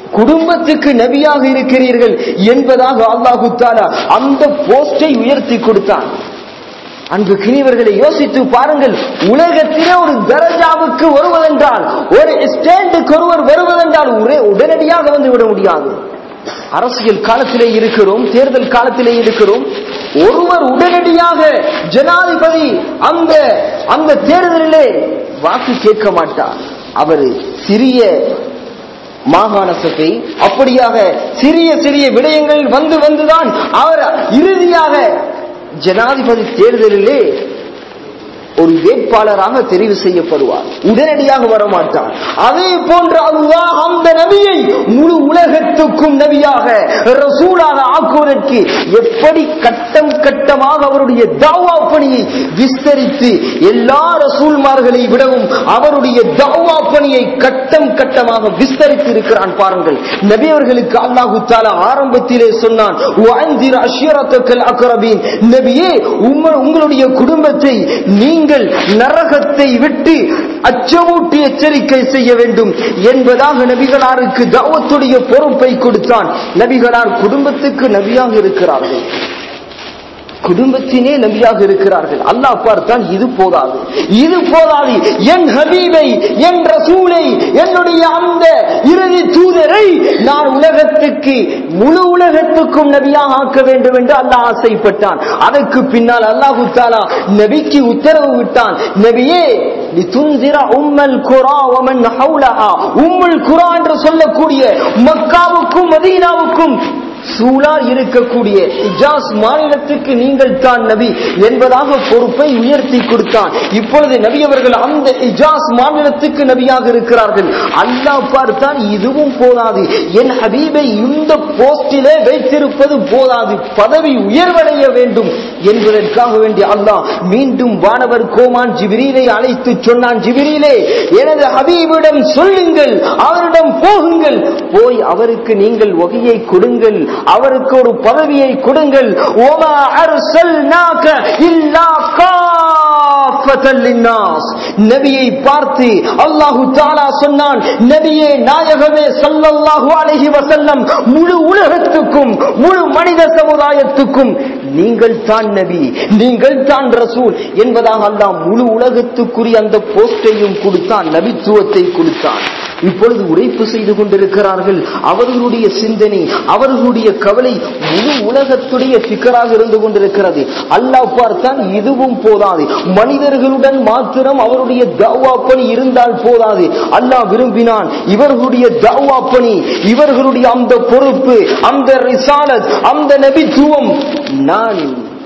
குடும்பத்துக்கு நபியாக இருக்கிறீர்கள் என்பதாக அல்லாஹு தாலா அந்த போஸ்டை உயர்த்தி கொடுத்தான் அன்பு கிணிவர்களை யோசித்து பாருங்கள் உலகத்திலே ஒரு தரஜாவுக்கு வருவதென்றால் ஒரு ஸ்டேண்டுக்கு ஒருவர் வருவதென்றால் ஒரே உடனடியாக வந்து விட முடியாது அரசியல் காலத்திலே இருக்கிறோம் தேர்தல் காலத்திலே இருக்கிறோம் ஒருவர் உடனடியாக ஜனாதிபதி அந்த அந்த தேர்தலிலே வாக்கு கேட்க மாட்டார் அவர் சிறிய மாகாண சபை அப்படியாக சிறிய சிறிய விடயங்கள் வந்து வந்துதான் அவர் இறுதியாக ஜனாதிபதி தேர்தலிலே ஒரு வேட்பாளராக தெரிவு செய்யப்படுவார் உடனடியாக வரமாட்டார் அதே போன்று அல்லாஹ் அந்த நபியை முழு உலகத்துக்கும் நபியாக ரசூலாக ஆக்குவதற்கு எப்படி கட்டம் கட்டமாக அவருடைய தாவா பணியை விஸ்தரித்து எல்லா ரசூல்மார்களை விடவும் அவருடைய தாவா பணியை கட்டம் கட்டமாக விஸ்தரித்து இருக்கிறான் பாருங்கள் நபி அவர்களுக்கு அல்லாஹு தாலா ஆரம்பத்திலே சொன்னான் "வஅன்திர் அஷ்யரத்தக்கல் அக்ரபீன்." நபியே உம்ம- உங்களுடைய குடும்பத்தை நீங்கள் நரகத்தை விட்டு அச்சமூட்டி எச்சரிக்கை செய்ய வேண்டும் என்பதாக நபிகளாருக்கு தாவத்துடைய பொறுப்பை கொடுத்தான் நபிகளார் குடும்பத்துக்கு நபியாக இருக்கிறார்கள் குடும்பத்தினே நபியாக இருக்கிறார்கள் அல்லாஹ் பார்த்தான் இது போதாது இது போதாது என் ஹபீபை என் ரசூலை என்னுடைய அந்த இறுதி தூதரை நான் உலகத்துக்கு முழு உலகத்துக்கும் நபியாக ஆக்க வேண்டும் என்று அல்லாஹ் ஆசைப்பட்டான் அதற்கு பின்னால் அல்லாஹு தாலா நபிக்கு உத்தரவு விட்டான் நபியே லிதுன்சிர உம்மல் குரா வமன் ஹவுலஹா உம்முல் குரா என்று சொல்லக்கூடிய மக்காவுக்கும் மதீனாவுக்கும் சூழா இருக்கக்கூடிய இஜாஸ் மாநிலத்துக்கு நீங்கள் தான் நபி என்பதாக பொறுப்பை உயர்த்தி கொடுத்தான் இப்பொழுது நபி அவர்கள் அந்த இஜாஸ் மாநிலத்துக்கு நபியாக இருக்கிறார்கள் அல்லாஹ் பார்த்தான் இதுவும் போதாது என் ஹபீபை இந்த போஸ்டிலே வைத்திருப்பது போதாது பதவி உயர்வடைய வேண்டும் என்பதற்காக வேண்டிய அல்லாஹ் மீண்டும் வானவர் கோமான் ஜிபிரீலை அழைத்து சொன்னான் ஜிபிரீலே எனது ஹபீபிடம் சொல்லுங்கள் அவரிடம் போகுங்கள் போய் அவருக்கு நீங்கள் வகையை கொடுங்கள் அவருக்கு ஒரு பதவியை கொடுங்கள் ஓமா அர்சல்நாக இல்லா காஃபத்தல் லின்னாஸ் நபியை பார்த்து அல்லாஹு தஆலா சொன்னான் நபியே நாயகமே ஸல்லல்லாஹு அலைஹி வஸல்லம் முழு உலகத்துக்கும் முழு மனித சமுதாயத்துக்கும் நீங்கள் தான் நபி நீங்கள் தான் ரசூல் என்பதாக அல்லாஹ் முழு உலகத்துக்குரிய அந்த போஸ்டையும் கொடுத்தான் நபித்துவத்தை கொடுத்தான் இப்பொழுது உரைப்பு செய்து கொண்டிருக்கிறார்கள் அவர்களுடைய சிந்தனை அவர்களுடைய கவலை முழு உலகத்துடைய சிக்கராக இருந்து கொண்டிருக்கிறது அல்லாஹ் பார்த்தான் இதுவும் போதாது மனிதர்களுடன் மாத்திரம் அவருடைய தௌவா பணி இருந்தால் போதாது அல்லாஹ் விரும்பினான் இவர்களுடைய தௌவா பணி இவர்களுடைய அந்த பொறுப்பு அந்த ரிசாலத் அந்த நபித்துவம் நான்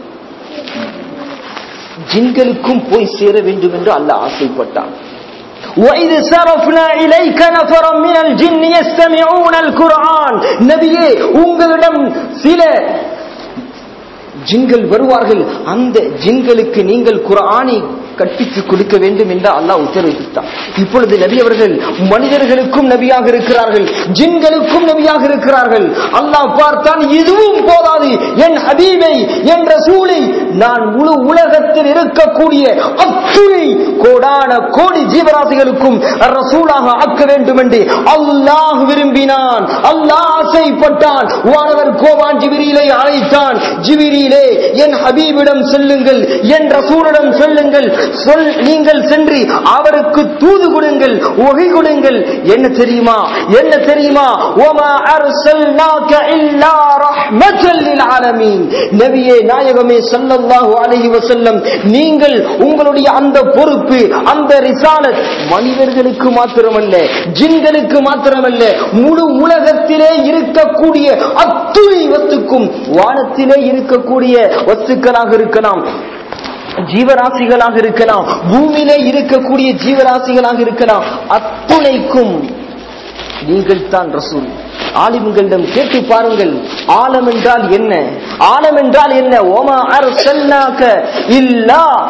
ஜின்களுக்கும் போய் சேர வேண்டும் என்று அல்லாஹ் ஆசைப்பட்டான் وَإِذْ صَرَفْنَا إِلَيْكَ نَفَرًا مِنَ الْجِنِّ يَسْتَمِعُونَ الْقُرْآنَ நபியே உங்களிடம் சில ஜின்கள் வருவார்கள் அந்த ஜின்களுக்கு நீங்கள் குர்ஆனை கற்பித்து கொடுக்க வேண்டும் என்று அல்லாஹ் உத்தரவிட்டான் இப்பொழுது நபி அவர்கள் மனிதர்களுக்கும் நபியாக இருக்கிறார்கள் ஜின்களுக்கும் நபியாக இருக்கிறார்கள் அல்லாஹ் பார்த்தான் இதுவும் போதாது என் ஹபீபை என் ரசூலை நான் முழு உலகத்தில் இருக்கக்கூடிய அத்துணை கோடான கோடி ஜீவராசிகளுக்கும் ரசூலாக ஆக்க வேண்டும் என்று அல்லாஹ் விரும்பினான் அல்லாஹ் ஆசைப்பட்டான் வானவர் கோவான் ஜிபிரியிலை அழைத்தான் ஜிபிரியிலே என் ஹபீபிடம் செல்லுங்கள் என் ரசூலிடம் செல்லுங்கள் சொல் நீங்கள் சென்று அவருக்கு தூது கொடுங்கள் ஒகை கொடுங்கள் என்ன தெரியுமா என்ன தெரியுமா ஒமா அர்சல்நாக இல்லா ரஹ்மத்தல் லில் ஆலமீன் நபியே நாயகமே ஸல்லல்லாஹு அலைஹி வஸல்லம் நீங்கள் உங்களுடைய அந்த பொறுப்பு அந்த ரிசாலத் மனிதர்களுக்கு மாத்திரமல்ல ஜின்களுக்கு மாத்திரமல்ல முழு உலகத்திலே இருக்கக்கூடிய அத்துணை வஸ்துக்கும் வானத்திலே இருக்கக்கூடிய வஸ்துக்களாக இருக்கலாம் ஜீவராசிகளாக இருக்கலாம் பூமியிலே இருக்கக்கூடிய ஜீவராசிகளாக இருக்கலாம் அத்துணைக்கும் நீங்கள் தான் ரசூல் ஆலிம்களிடம் கேட்டு பாருங்கள் ஆலம் என்றால் என்ன ஆலம் என்றால் என்ன ஓமா அர்சல்னாக இல்லா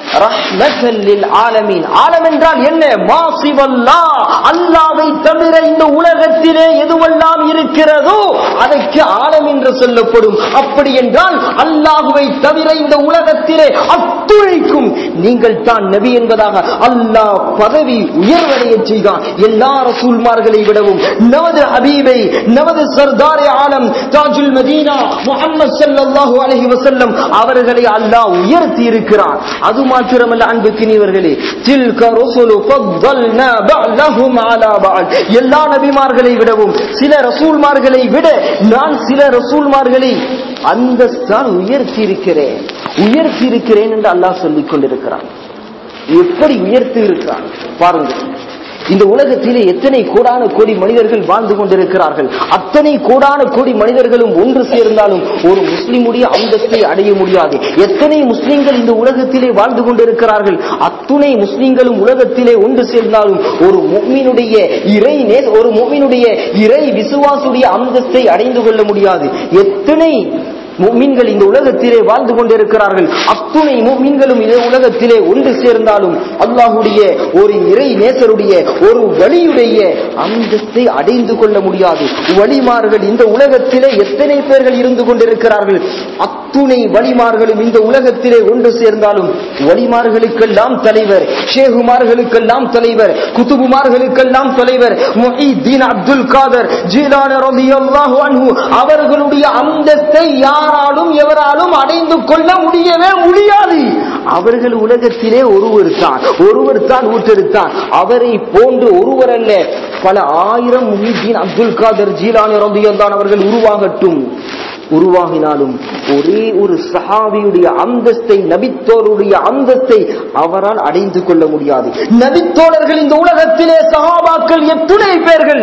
ரஹ்மத்தல் லில் ஆலமீன் ஆலம் என்றால் என்ன மாசிவல்லா அல்லாவை தவிர இந்த உலகத்திலே எதுவெல்லாம் இருக்கிறதோ அதற்கு ஆலம் என்று சொல்லப்படும் அப்படி என்றால் அல்லாஹுவை தவிர இந்த உலகத்திலே அத்துழைக்கும் நீங்கள் தான் நபி என்பதாக அல்லாஹ் பதவி உயர்வடைய செய்தான் எல்லா ரசூல்மார்களை விடவும் நமது ஹபீபை நமது சர்தாரே ஆலம் தாஜுல் மதீனா முஹம்மது ஸல்லல்லாஹு அலைஹி வஸல்லம் அவர்களை அல்லாஹ் உயர்த்தி இருக்கிறான் அது மாத்திரமல்ல அன்புக்கினியவர்களே தில்க ருசுலு ஃபضلنا بعضهم على بعض எல்லா நபிமார்களை விடவும் சில ரசூல்மார்களை விட நான் சில ரசூல்மார்களை அந்தஸ்தான் உயர்த்தி இருக்கிறேன் உயர்த்தி இருக்கிறேன் என்று அல்லாஹ் சொல்லிக் கொண்டிருக்கிறான் எப்படி உயர்த்தி இருக்கிறான் பாருங்கள் இந்த உலகத்திலே எத்தனை கோடான கோடி மனிதர்கள் வாழ்ந்து கொண்டிருக்கிறார்கள் அத்தனை கோடான கோடி மனிதர்களும் ஒன்று சேர்ந்தாலும் ஒரு முஸ்லிமுடைய அந்தஸ்தை அடைய முடியாது எத்தனை முஸ்லிம்கள் இந்த உலகத்திலே வாழ்ந்து கொண்டிருக்கிறார்கள் அத்துணை முஸ்லிம்களும் உலகத்திலே ஒன்று சேர்ந்தாலும் ஒரு முக்மீனுடைய இறை நே ஒரு முக்மீனுடைய இறை விசுவாசுடைய அந்தஸ்தை அடைந்து கொள்ள முடியாது எத்தனை முக்மீன்கள் இந்த உலகத்திலே வாழ்ந்து கொண்டிருக்கிறார்கள் அத்துணை முக்மீன்களும் இந்த உலகத்திலே ஒன்று சேர்ந்தாலும் அல்லாஹுடைய ஒரு இறை நேசருடைய ஒரு வழியுடைய அந்தஸ்தை அடைந்து கொள்ள முடியாது வழிமார்கள் இந்த உலகத்திலே எத்தனை பேர்கள் இருந்து கொண்டிருக்கிறார்கள் அத்துணை வழிமார்களும் இந்த உலகத்திலே ஒன்று சேர்ந்தாலும் வழிமார்களுக்கெல்லாம் தலைவர் ஷேகுமார்களுக்கெல்லாம் தலைவர் குத்துபுமார்களுக்கெல்லாம் தலைவர் முஹிதீன் அப்துல் காதர் ஜீலான ரலியல்லாஹு அன்ஹு அவர்களுடைய அந்தஸ்தை யாராலும் எவராலும் அடைந்து கொள்ள முடியவே முடியாது அவர்கள் உலகத்திலே ஒருவர் தான் ஒருவர் தான் ஊற்றெடுத்தான் அவரை போன்று ஒருவர் அல்ல பல ஆயிரம் முஹிதீன் அப்துல் காதர் ஜீலானி ரலியல்லாஹு அவர்கள் உருவாகட்டும் உருவாகினாலும் ஒரே ஒரு சஹாபியுடைய அந்தஸ்தை நபித்தோருடைய அந்தஸ்தை அவரால் அடைந்து கொள்ள முடியாது நபித்தோழர்கள் இந்த உலகத்திலே சஹாபாக்கள் எத்துணை பேர்கள்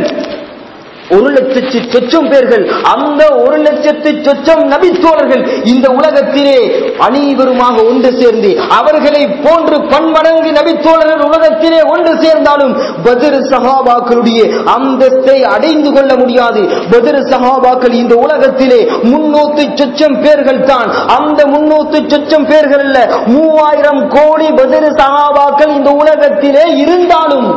ஒரு லட்சத்து சொச்சம் பேர்கள் அந்த ஒரு லட்சத்து சொச்சம் நபித்தோழர்கள் இந்த உலகத்திலே அனைவருமாக ஒன்று சேர்ந்து அவர்களை போன்று பன்மடங்கு நபித்தோழர்கள் உலகத்திலே ஒன்று சேர்ந்தாலும் பத்ர் சஹாபாக்களுடைய அந்தத்தை அடைந்து கொள்ள முடியாது பத்ர் சஹாபாக்கள் இந்த உலகத்திலே முன்னூத்து சொச்சம் பேர்கள் தான் அந்த முன்னூத்து சொச்சம் பேர்கள் அல்ல மூவாயிரம் கோடி பத்ர் சஹாபாக்கள் இந்த உலகத்திலே இருந்தாலும்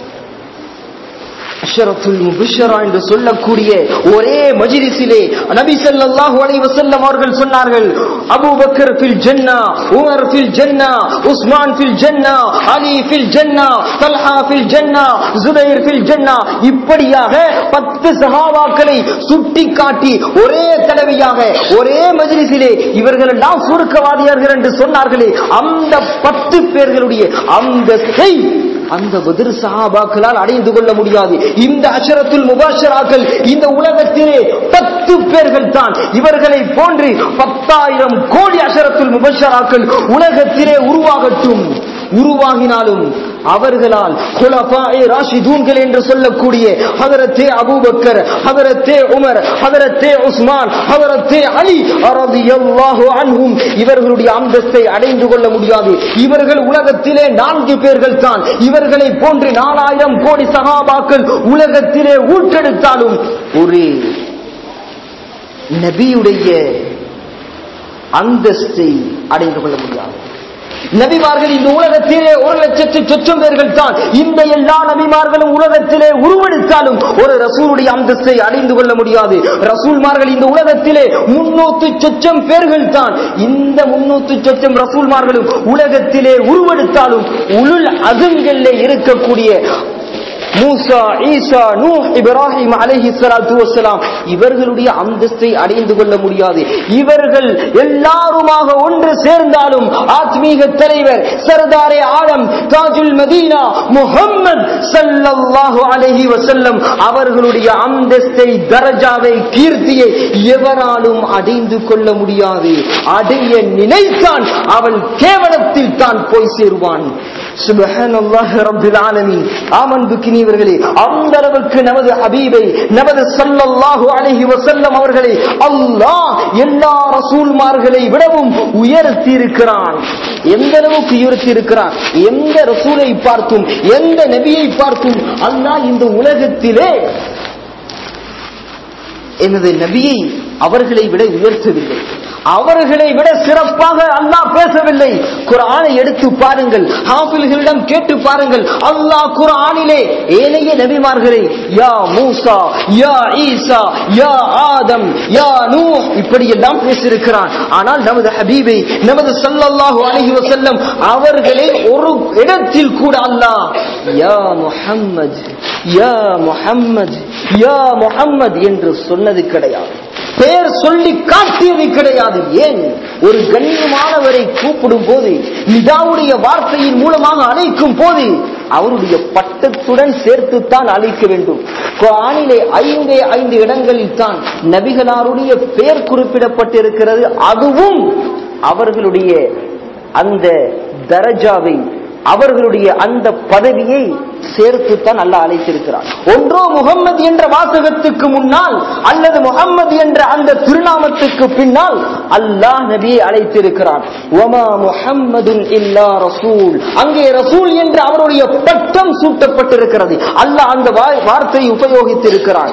அஷரத்துல் முபஷரா என்று சொல்லக்கூடிய ஒரே மஜிலிஸிலே நபி ஸல்லல்லாஹு அலைஹி வஸல்லம் அவர்கள் சொன்னார்கள் அபூபக்கர் ஃபில் ஜன்னா உமர் ஃபில் ஜன்னா உஸ்மான் ஃபில் ஜன்னா அலி ஃபில் ஜன்னா தல்ஹா ஃபில் ஜன்னா ஜுபைர் ஃபில் ஜன்னா இப்படியாக பத்து சஹாபாக்களை சுட்டி காட்டி ஒரே தடவையாக ஒரே மஜ்லிஸிலே இவர்கள் எல்லாம் சுருக்கவாதியார்கள் என்று சொன்னார்களே அந்த பத்து பேர்களுடைய அந்த செய் அந்த பதிர் சஹாபாக்களால் அடைந்து கொள்ள முடியாது இந்த அஷரத்துல் முபாஷராக்கள் இந்த உலகத்திலே பத்து பேர்கள் தான் இவர்களை போன்று பத்தாயிரம் கோடி அஷரத்துல் முபஷராக்கள் உலகத்திலே உருவாகட்டும் உருவாகினாலும் அவர்களால் குலபாய் ராஷிதூன்கள் என்று சொல்லக்கூடிய ஹதரத்தே அபூபக்கர் ஹதரத்தே உமர் ஹதரத்தே உஸ்மான் ஹதரத்தே அலி ரலியல்லாஹு அன்ஹும் இவர்களுடைய அந்தஸ்தை அடைந்து கொள்ள முடியாது இவர்கள் உலகத்திலே நான்கு பேர்கள் தான் இவர்களை போன்று நாலாயிரம் கோடி சகாபாக்கள் உலகத்திலே ஊற்றெடுத்தாலும் ஒரு நபியுடைய அந்தஸ்தை அடைந்து கொள்ள முடியாது நபிமார்கள் இந்த உலகத்திலே ஒரு லட்சத்து சொச்சம் பேர்கள் தான் இந்த எல்லா நபிமார்களும் உலகத்திலே உருவெடுத்தாலும் ஒரு ரசூலுடைய அந்தஸ்தை அடைந்து கொள்ள முடியாது ரசூல்மார்கள் இந்த உலகத்திலே முன்னூத்து சொச்சம் பேர்கள் தான் இந்த முன்னூத்து சொச்சம் ரசூல்மார்களும் உலகத்திலே உருவெடுத்தாலும் உளுல் அகங்களிலே இருக்கக்கூடிய மூசா ஈசா நூ இப்ராஹிம் அலைஹி ஸலாத்து வஸலாம் இவர்களுடைய அந்தஸ்தை அடைந்து கொள்ள முடியாது இவர்கள் எல்லாருமாக ஒன்று சேர்ந்தாலும் ஆத்மீக தலைவர் சர்தாரே ஆலம் தாஜுல் மதீனா முஹம்மத் ஸல்லல்லாஹு அலைஹி வஸல்லம் அவர்களுடைய அந்தஸ்தை தரஜாவை கீர்த்தியை எவராலும் அடைந்து கொள்ள முடியாது அடைய நினைத்தான் அவள் கேவலத்தில் தான் போய் சேருவான் சுபஹானல்லாஹ் ரப்பில் ஆலமீன் ஆமன்புக்கினியவர்களே அந்த அளவுக்கு நமது ஹபீபை நமது ஸல்லல்லாஹு அலைஹி வஸல்லம் அவர்களை அல்லாஹ் எல்லா ரசூல்மார்களை விடவும் உயர்த்தி இருக்கிறான் எந்த அளவுக்கு உயர்த்தி இருக்கிறான் எந்த ரசூலை பார்த்தும் எந்த நபியை பார்த்தும் அல்லாஹ் இந்த உலகத்திலே எனது நபியை அவர்களை விட உயர்த்தவில்லை அவர்களை விட சிறப்பாக அல்லாஹ் பேசவில்லை குர்ஆனை எடுத்து பாருங்கள் ஹாஃபில்களிடம் கேட்டு பாருங்கள் அல்லாஹ் குர்ஆனிலே ஏனைய நபிமார்களை யா மூசா யா ஈசா யா ஆதம் யா நூஹ் இப்படி எல்லாம் பேசியிருக்கிறான் ஆனால் நமது ஹபீபை நமது ஸல்லல்லாஹு அலைஹி வஸல்லம் அவர்களை ஒரு இடத்தில் கூட அல்லாஹ் யா முஹம்மத் யா முஹம்மத் யா முஹம்மத் என்று சொன்னது கிடையாது பெயர் சொல்லி காட்டியது கிடையாது ஏன் ஒரு கண்ணியமானவரை கூப்பிடும் போது நிதாவுடைய வார்த்தையின் மூலமாக அழைக்கும் போது அவருடைய பட்டத்துடன் சேர்த்துத்தான் அழைக்க வேண்டும் குர்ஆனிலே ஐந்தே ஐந்து இடங்களில் தான் நபிகளாருடைய பெயர் குறிப்பிடப்பட்டிருக்கிறது அதுவும் அவர்களுடைய அந்த தரஜாவை அவர்களுடைய அந்த பதவியை சேர்த்துத்தான் அல்லாஹ் அழைத்திருக்கிறார் ஒன்றோ முகம்மது என்ற வாசகத்துக்கு முன்னால் அல்லது முகம்மது என்ற அந்த திருநாமத்துக்கு பின்னால் அல்லாஹ் நபியை அழைத்திருக்கிறான் ஒமா முஹம்மதுன் இல்லா ரசூல் அங்கே ரசூல் என்று அவருடைய பட்டம் சூட்டப்பட்டிருக்கிறது அல்லாஹ் அந்த வா- வார்த்தையை உபயோகித்திருக்கிறான்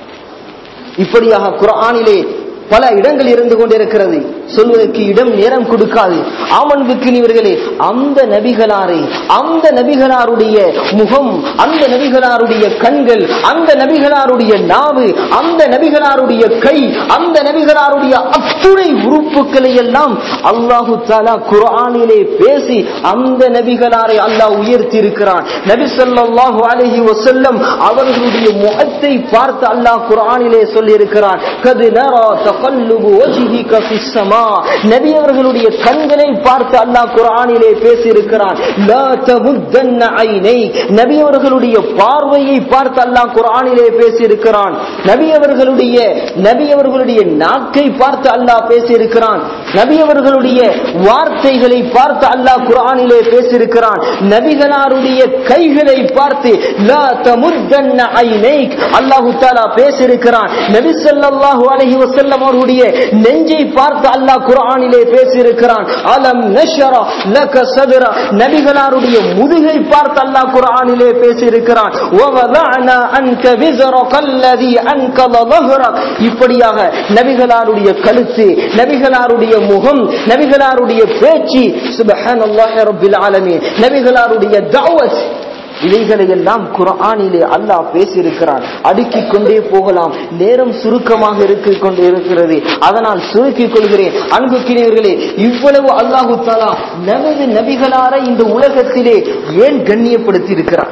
இப்படியாக குர்ஆனிலே பல இடங்கள் இருந்து கொண்டிருக்கிறது சொல்வதற்கு இடம் நேரம் கொடுக்காது ஆமன்புக்கினிவர்களே அந்த நபிகளாரை அந்த நபிகளாருடைய முகம் அந்த நபிகளாருடைய கண்கள் அந்த நபிகளாருடைய நாவு அந்த நபிகளாருடைய கை அந்த நபிகளாருடைய அத்துணை உறுப்புகளை எல்லாம் அல்லாஹு தாலா குர்ஆனிலே பேசி அந்த நபிகளாரை அல்லாஹ் உயர்த்தி இருக்கிறான் நபி ஸல்லல்லாஹு அலைஹி வஸல்லம் அவர்களுடைய முகத்தை பார்த்து அல்லாஹ் குர்ஆனிலே சொல்லி இருக்கிறான் கது நரா தகல்லுபு வஜ்ஹிக ஃபிஸ் ஸமா நபி அவர்களுடைய கண்களை பார்த்து அல்லாஹ் குர்ஆனிலே பேசி இருக்கிறான் லா தமுத்தன்ன ஐனை நபி அவர்களுடைய பார்வையை பார்த்து அல்லாஹ் குர்ஆனிலே பேசி இருக்கிறான் நபி அவர்களுடைய நபி அவர்களுடைய நாக்கை பார்த்து அல்லாஹ் பேசி இருக்கிறான் நபி அவர்களுடைய வார்த்தைகளை பார்த்து அல்லாஹ் குர்ஆனிலே பேசி இருக்கிறான் நபிகளாருடைய கைகளை பார்த்து லா தமுத்தன்ன ஐனைக் அல்லாஹ் தஆலா பேசி இருக்கிறான் நபி ஸல்லல்லாஹு அலைஹி வஸல்லம் அவர்களுடைய நெஞ்சை பார்த்து அல்லாஹ் குர்ஆனிலே பேசி இருக்கிறான் அலம் நஷரா லக சதுரா நபிகளாருடைய முதுகை பார்த்து அல்லாஹ் குர்ஆனிலே பேசி இருக்கிறான் வவதஅனா அன்க விஸ்ரக அல்லதி அன்கத ظهرك இப்படியாக நபிகளாருடைய கழுத்து நபிகளாருடைய முகம் நபிகளாருடைய பேச்சு சுப்ஹானல்லாஹி ரப்பில் ஆலமீன் நபிகளாருடைய தஅவத் இவைகளை எல்லாம் குர்ஆனிலே அல்லாஹ் பேசியிருக்கிறான் அடுக்கிக் கொண்டே போகலாம் நேரம் சுருக்கமாக இருக்கிக் கொண்டு இருக்கிறது அதனால் சுருக்கிக் கொள்கிறேன் அன்புக்கினியர்களே இவ்வளவு அல்லாஹு தாலா நமது நபிகளாரை இந்த உலகத்திலே ஏன் கண்ணியப்படுத்தி இருக்கிறான்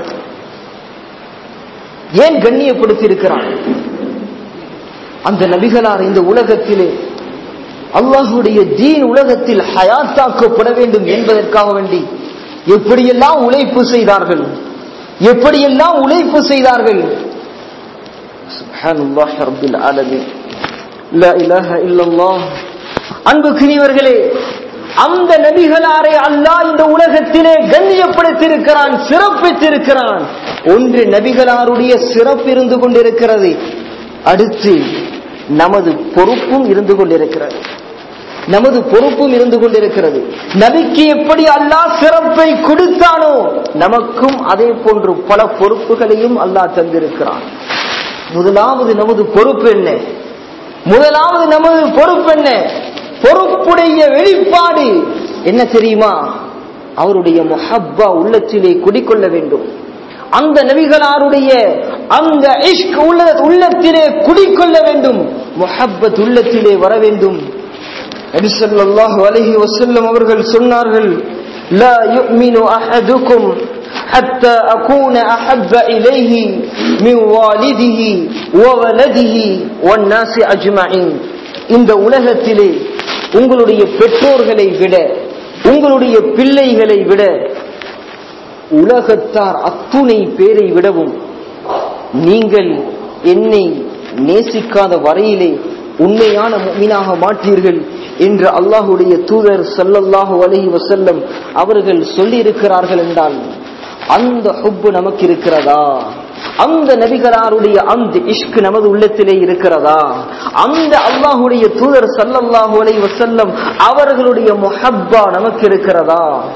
ஏன் கண்ணியப்படுத்தி இருக்கிறான் அந்த நபிகளார் இந்த உலகத்திலே அல்லாஹுடைய தீன் உலகத்தில் ஹயாத்தாக்கப்பட வேண்டும் என்பதற்காக வேண்டி எப்படியெல்லாம் உழைப்பு செய்தார்கள் எப்படியெல்லாம் உழைப்பு செய்தார்கள் சுப்ஹானல்லாஹி ரப்பில் ஆலமீன் லா இலாஹ இல்லல்லாஹ் அன்புக்குரியவர்களே அந்த நபிகளாரை அல்லாஹ் இந்த உலகத்திலே கண்ணியப்படுத்தியிருக்கிறான் சிறப்பித்திருக்கிறான் ஒன்று நபிகளாருடைய சிறப்பு இருந்து கொண்டிருக்கிறது அடுத்து நமது பொறுப்பும் இருந்து கொண்டிருக்கிறது நமது பொறுப்பும் இருந்து கொண்டிருக்கிறது நபிக்கு எப்படி அல்லாஹ் சிறப்பை கொடுத்தானோ நமக்கும் அதே போன்று பல பொறுப்புகளையும் அல்லாஹ் தந்திருக்கிறான் முதலாவது நமது பொறுப்பு என்ன முதலாவது நமது பொறுப்பு என்ன பொறுப்புடைய வெளிப்பாடு என்ன தெரியுமா அவருடைய முஹப்பா உள்ளத்திலே குடிக்கொள்ள வேண்டும் அந்த நபிகளாருடைய அந்த இஷ்க் உள்ள உள்ளத்திலே குடிக்கொள்ள வேண்டும் முஹப்பத் உள்ளத்திலே வர வேண்டும் நபி ஸல்லல்லாஹு அலைஹி வஸல்லம் அவர்கள் சொன்னார்கள் லா யுமினு அஹதுக்கும் حتى أكون أحب إليه من والده وولده والناس أجمعين இந்த உலகத்திலே உங்களுடைய பெற்றோர்களை விட உங்களுடைய பிள்ளைகளை விட உலகத்தார் அத்துணை பேரை விடவும் நீங்கள் என்னை நேசிக்காத வரையிலே உண்மையான மீனாக மாட்டீர்கள் என்று அல்லாஹுடைய தூதர் சல்லல்லாஹு அலைஹி வசல்லம் அவர்கள் சொல்லி இருக்கிறார்கள் என்றால் அந்த ஹுப்பு நமக்கு இருக்கிறதா அந்த நபிகளாருடைய அந்த இஷ்கு நமது உள்ளத்திலே இருக்கிறதா அந்த அல்லாஹுடைய தூதர் சல்லல்லாஹு அலைஹி வசல்லம் அவர்களுடைய முஹப்பா நமக்கு இருக்கிறதா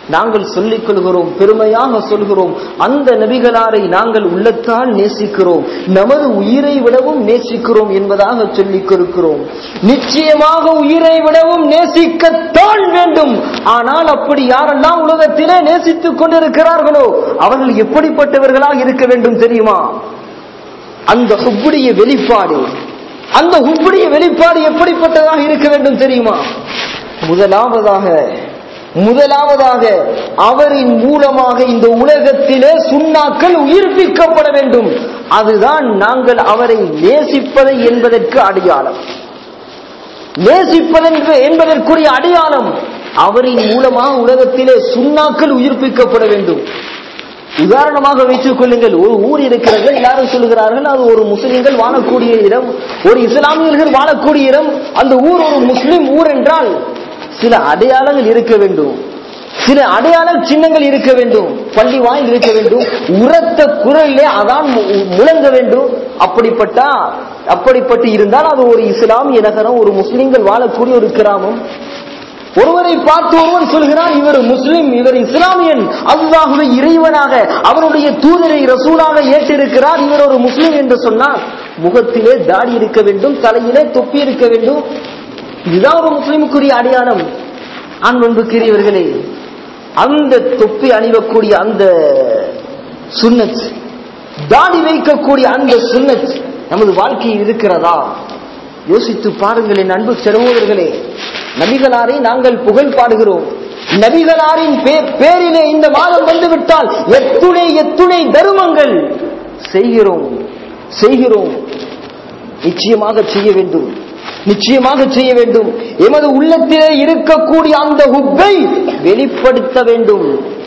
நாங்கள் சொல்லிக் கொள்கிறோம் பெருமையாக சொல்கிறோம் அந்த நபிகளாரை நாங்கள் உள்ளத்தால் நேசிக்கிறோம் நமது உயிரை விடவும் நேசிக்கிறோம் என்பதாக சொல்லிக் கொடுக்கிறோம் நிச்சயமாக உயிரை விடவும் நேசிக்கத்தான் வேண்டும் ஆனால் அப்படி யாரெல்லாம் உலகத்திலே நேசித்துக் கொண்டிருக்கிறார்களோ அவர்கள் எப்படிப்பட்டவர்களாக இருக்க வேண்டும் தெரியுமா அந்த ஹுப்புடைய வெளிப்பாடு அந்த ஹுப்புடைய வெளிப்பாடு எப்படிப்பட்டதாக இருக்க வேண்டும் தெரியுமா முதலாவதாக முதலாவதாக அவரின் மூலமாக இந்த உலகத்திலே சுண்ணாக்கள் உயிர்ப்பிக்கப்பட வேண்டும் அதுதான் நாங்கள் அவரை நேசிப்பதை என்பதற்கு அடையாளம் நேசிப்பதென்று என்பதற்குரிய அடையாளம் அவரின் மூலமாக உலகத்திலே சுண்ணாக்கள் உயிர்ப்பிக்கப்பட வேண்டும் உதாரணமாக வைத்துக் கொள்ளுங்கள் ஒரு ஊர் இருக்கிறது எல்லாரும் சொல்லுகிறார்கள் அது ஒரு முஸ்லிம்கள் வாழக்கூடிய இடம் ஒரு இஸ்லாமியர்கள் வாழக்கூடிய இடம் அந்த ஊர் ஒரு முஸ்லிம் ஊர் என்றால் சில அடையாளங்கள் இருக்க வேண்டும் சில அடையாள சின்னங்கள் இருக்க வேண்டும் பள்ளி வாயில் இருக்க வேண்டும் உரத்த குரலிலே அதான் மு- முழங்க வேண்டும் அப்படிப்பட்டா அப்படிப்பட்டு இருந்தால் அது ஒரு இஸ்லாமிய நகரம் ஒரு முஸ்லிம்கள் வாழக்கூடிய ஒரு கிராமம் ஒருவரை பார்த்து ஒருவன் சொல்கிறான் இவர் முஸ்லிம் இவர் இஸ்லாமியன் அல்லாஹுவை இறைவனாக அவருடைய தூதரை ரசூலாக ஏற்றிருக்கிறார் இவர் ஒரு முஸ்லிம் என்று சொன்னால் முகத்திலே தாடி இருக்க வேண்டும் தலையிலே தொப்பி இருக்க வேண்டும் இதுதான் ஒரு முஸ்லிமுக்குரிய அடையாளம் அன்பன்புக்குரியவர்களே அந்த தொப்பி அணிவக்கூடிய அந்த சுன்னத் தாடி வைக்கக்கூடிய அந்த சுன்னத் நமது வாழ்க்கையில் இருக்கிறதா யோசித்து பாருங்கள் என் அன்பு சகோதரர்களே நபிகளாரை நாங்கள் புகழ் பாடுகிறோம் நபிகளாரின் பே- பேரிலே இந்த மாதம் வந்துவிட்டால் எத்துணை எத்துணை தருமங்கள் செய்கிறோம் செய்கிறோம் நிச்சயமாக செய்ய வேண்டும் நிச்சயமாக செய்ய வேண்டும் எமது உள்ளத்திலே இருக்கக்கூடிய அந்த ஹுப்பை வெளிப்படுத்த வேண்டும்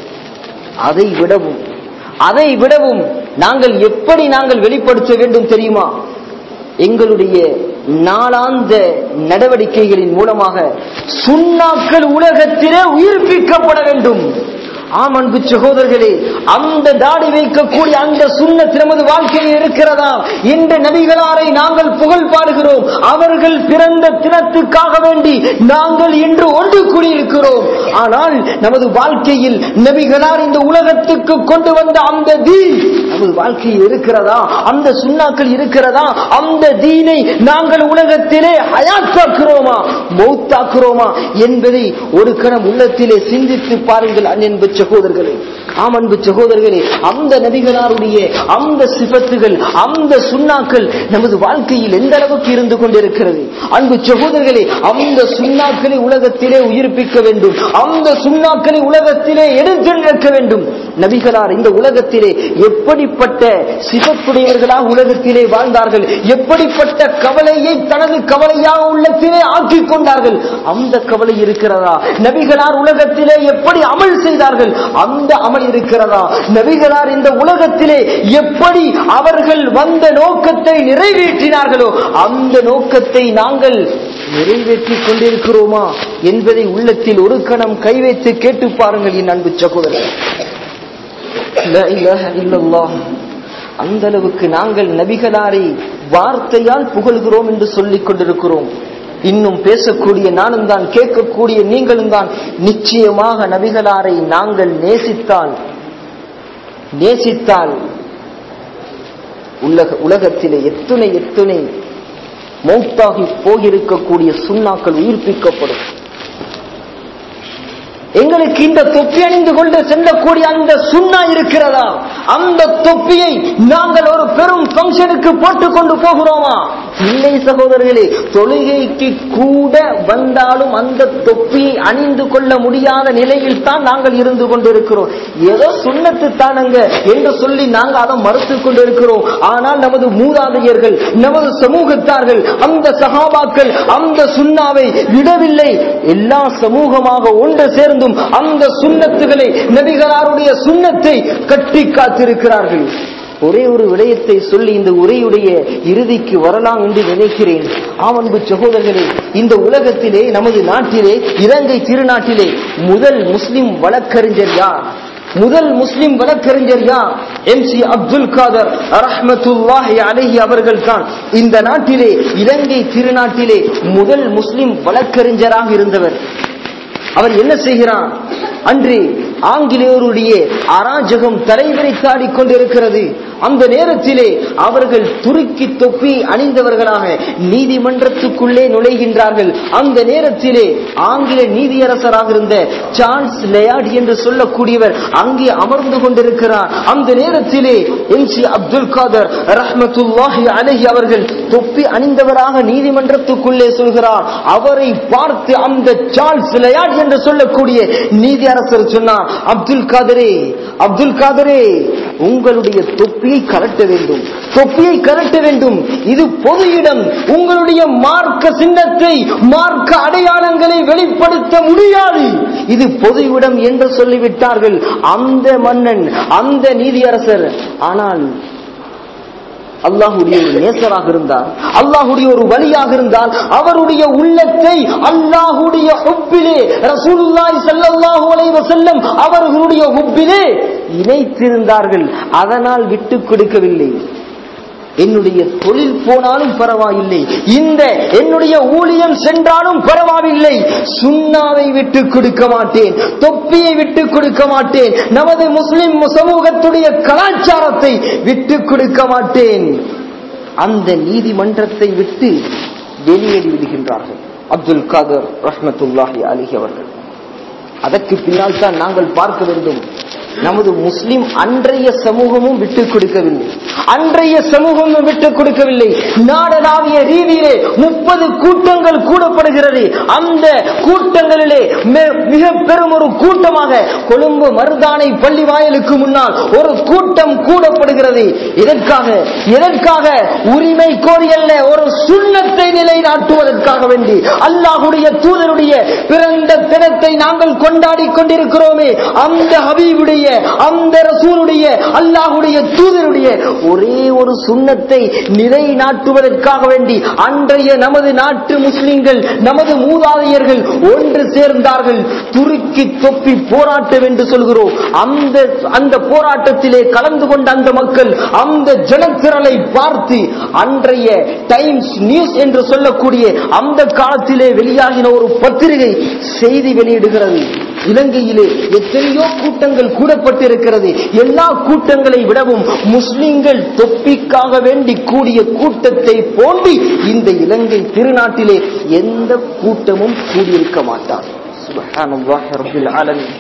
அதை விடவும் அதை விடவும் நாங்கள் எப்படி நாங்கள் வெளிப்படுத்த வேண்டும் தெரியுமா எங்களுடைய நாளாந்த நடவடிக்கைகளின் மூலமாக சுண்ணாக்கள் உலகத்திலே உயிர்ப்பிக்கப்பட வேண்டும் ஆம் அன்பு சகோதரர்களே அந்த தாடி வைக்கக்கூடிய அந்த சுண்ணத் நமது வாழ்க்கையில் இருக்கிறதா இந்த நபிகளாரை நாங்கள் புகழ் பாடுகிறோம் அவர்கள் பிறந்த தினத்துக்காக வேண்டி நாங்கள் இன்று ஒன்று கூடியிருக்கிறோம் ஆனால் நமது வாழ்க்கையில் நபிகளார் இந்த உலகத்துக்கு கொண்டு வந்த அந்த தீன் நமது வாழ்க்கையில் இருக்கிறதா அந்த சுண்ணாக்கள் இருக்கிறதா அந்த தீனை நாங்கள் உலகத்திலே ஹயாத்தாக்குறோமா மௌத்தாக்குறோமா என்பதை ஒரு கணம் உள்ளத்திலே சிந்தித்து பாருங்கள் அன்பு சகோதரர்களே ஆம் அன்பு சகோதரர்களே அந்த நபிகளாருடைய அந்த சிபத்துகள் அந்த சுண்ணாக்கள் நமது வாழ்க்கையில் எந்த அளவுக்கு இருந்து கொண்டிருக்கிறது அன்பு சகோதரர்களே அந்த சுண்ணாக்களை உலகத்திலே உயிர்ப்பிக்க வேண்டும் அந்த சுண்ணாக்களை உலகத்திலே எடுத்துரைக்க வேண்டும் நபிகளார் இந்த உலகத்திலே எப்படிப்பட்ட சிவப்புடையவர்களாக உலகத்திலே வாழ்ந்தார்கள் எப்படிப்பட்ட கவலையை தனது கவலையாக உள்ளத்திலே ஆக்கிக் கொண்டார்கள் அந்த கவலை இருக்கிறதா நபிகளார் உலகத்திலே எப்படி அமல் செய்தார்கள் அந்த அமல் இருக்கிறதா நபிகளார் இந்த உலகத்திலே எப்படி அவர்கள் வந்த நோக்கத்தை நிறைவேற்றினார்களோ அந்த நோக்கத்தை நாங்கள் நிறைவேற்றிக் கொண்டிருக்கிறோமா என்பதை உள்ளத்தில் ஒரு கணம் கை வைத்து கேட்டு பாருங்கள் என் அன்பு சகோதரர் லா இலாஹ இல்லல்லாஹ். அந்த அளவுக்கு நாங்கள் நபிகளாரை வார்த்தையால் புகழ்கிறோம் என்று சொல்லிக் கொண்டிருக்கிறோம் இன்னும் பேசக்கூடிய நானும் தான் கேட்கக்கூடிய நீங்களும் தான் நிச்சயமாக நபிகளாரை நாங்கள் நேசித்தால் நேசித்தால் உலக உலகத்திலே எத்துணை எத்துணை மௌத்தாகி போயிருக்கக்கூடிய சுண்ணாக்கள் உயிர்ப்பிக்கப்படும் எங்களுக்கு இந்த தொப்பி அணிந்து கொண்டு செல்லக்கூடிய அந்த சுண்ணா இருக்கிறதா அந்த தொப்பியை நாங்கள் ஒரு பெரும் பங்கனுக்கு போட்டுக் கொண்டு போகிறோமா இல்லை சகோதரர்களே தொழுகைக்கு கூட வந்தாலும் அந்த தொப்பியை அணிந்து கொள்ள முடியாத நிலையில் தான் நாங்கள் இருந்து கொண்டிருக்கிறோம் ஏதோ சுண்ணத்து தானங்க என்று சொல்லி நாங்கள் அதை மறுத்துக் கொண்டிருக்கிறோம் ஆனால் நமது மூதாதையர்கள் நமது சமூகத்தார்கள் அந்த சகாபாக்கள் அந்த சுண்ணாவை விடவில்லை எல்லா சமூகமாக ஒன்று சேர்ந்தும் அந்த சுண்ணத்துகளை நபிகளாருடைய சுண்ணத்தை கட்டி காத்திருக்கிறார்கள் ஒரே ஒரு விடயத்தை சொல்லி இந்த உரையுடைய இறுதிக்கு வரலாம் என்று நினைக்கிறேன் ஆமன்பு சகோதரர்களே இந்த உலகத்திலே நமது நாட்டிலே இலங்கை திருநாட்டிலே முதல் முஸ்லிம் வழக்கறிஞர் யார் முதல் முஸ்லிம் வழக்கறிஞர் யார் எம் சி அப்துல் காதர் ரஹ்மத்துல்லாஹி அலைஹி அவர்கள் தான் இந்த நாட்டிலே இலங்கை திருநாட்டிலே முதல் முஸ்லிம் வழக்கறிஞராக இருந்தவர் அவர் என்ன செய்கிறார் அன்று ஆங்கிலேயருடைய அராஜகம் தலைவிரித்தாடிக் கொண்டிருக்கிறது அந்த நேரத்திலே அவர்கள் துருக்கி தொப்பி அணிந்தவர்களாக நீதிமன்றத்துக்குள்ளே நுழைகின்றார்கள் அந்த நேரத்திலே ஆங்கில நீதியரசராக இருந்த சார்ல்ஸ் லேயார்ட் என்று சொல்லக்கூடியவர் அங்கே அமர்ந்து கொண்டிருக்கிறார் அந்த நேரத்திலே எம் சி அப்துல் காதர் ரஹ்மத்துல்லாஹி அலஹி அவர்கள் தொப்பி அணிந்தவராக நீதிமன்றத்துக்குள்ளே சொல்கிறார் அவரை பார்த்து அந்த சார்ல்ஸ் லேயார்ட் என்று சொல்லக்கூடிய நீதியரசர் சொன்னார் அப்துல் காதரே அப்துல் காதரே உங்களுடைய தொப்பியை கலட்ட வேண்டும் தொப்பியை கலட்ட வேண்டும் இது பொது இடம் உங்களுடைய மார்க்க சின்னத்தை மார்க்க அடையாளங்களை வெளிப்படுத்த முடியாது இது பொது இடம் என்று சொல்லிவிட்டார்கள் அந்த மன்னன் அந்த நீதியரசர் ஆனால் அல்லாஹுடைய ஒரு நேசராக இருந்தார் அல்லாஹுடைய ஒரு வழியாக இருந்தால் அவருடைய உள்ளத்தை அல்லாஹுடைய ஹுப்பிலே ரசூலுல்லாஹி ஸல்லல்லாஹு அலைஹி வஸல்லம் அவர்களுடைய ஹுப்பிலே இணைத்திருந்தார்கள் அதனால் விட்டுக் கொடுக்கவில்லை என்னுடைய தொழில் போனாலும் பரவாயில்லை இந்த என்னுடைய ஊழியம் சென்றாலும் பரவாயில்லை சுண்ணாவை விட்டு கொடுக்க மாட்டேன் தொப்பியை விட்டு கொடுக்க மாட்டேன் நமது முஸ்லிம் சமூகத்துடைய கலாச்சாரத்தை விட்டு கொடுக்க மாட்டேன் அந்த நீதிமன்றத்தை விட்டு வெளியேறி விடுகின்றார்கள் அப்துல் காதர் ரஹ்மத்துல்லாஹி அலிஹி அவர்கள் அதற்கு பின்னால் தான் நாங்கள் பார்க்க வேண்டும் நமது முஸ்லிம் அன்றைய சமூகமும் விட்டுக் கொடுக்கவில்லை அன்றைய சமூகமும் விட்டுக் கொடுக்கவில்லை நாடளாவிய ரீதியிலே முப்பது கூட்டங்கள் கூடப்படுகிறது அந்த கூட்டங்களிலே மெ- மிக பெரும் ஒரு கூட்டமாக கொழும்பு மருதானை பள்ளி வாயிலுக்கு முன்னால் ஒரு கூட்டம் கூடப்படுகிறது எதற்காக எதற்காக உரிமை கோரி அல்ல ஒரு சுண்ணத்தை நிலைநாட்டுவதற்காக வேண்டி அல்லாஹுடைய தூதருடைய பிறந்த தினத்தை நாங்கள் கொண்டாடி கொண்டிருக்கிறோமே அந்த ஹபீபுடைய அந்த ரசூலுடைய அல்லாஹுடைய தூதருடைய ஒரே ஒரு சுண்ணத்தை நிலைநாட்டுவதற்காக வேண்டி அன்றைய நமது நாட்டு முஸ்லிம்கள் நமது மூதாதையர்கள் ஒன்று சேர்ந்தார்கள் துருக்கி தொப்பி போராட்டம் என்று சொல்கிறோம் அந்த அந்த போராட்டத்திலே கலந்து கொண்ட அந்த மக்கள் அந்த ஜனத்திரளை பார்த்து அன்றைய டைம்ஸ் நியூஸ் என்று சொல்லக்கூடிய அந்த காலத்திலே வெளியாகின ஒரு பத்திரிகை செய்தி வெளியிடுகிறது இலங்கையிலே எத்தனையோ கூட்டங்கள் கூடப்பட்டிருக்கிறது எல்லா கூட்டங்களை விடவும் முஸ்லிம்கள் தொப்பிக்காக வேண்டி கூடிய கூட்டத்தை போன்றி இந்த இலங்கை திருநாட்டிலே எந்த கூட்டமும் கூடியிருக்க மாட்டார் சுப்ஹானல்லாஹி ரப்பில் ஆலமீன்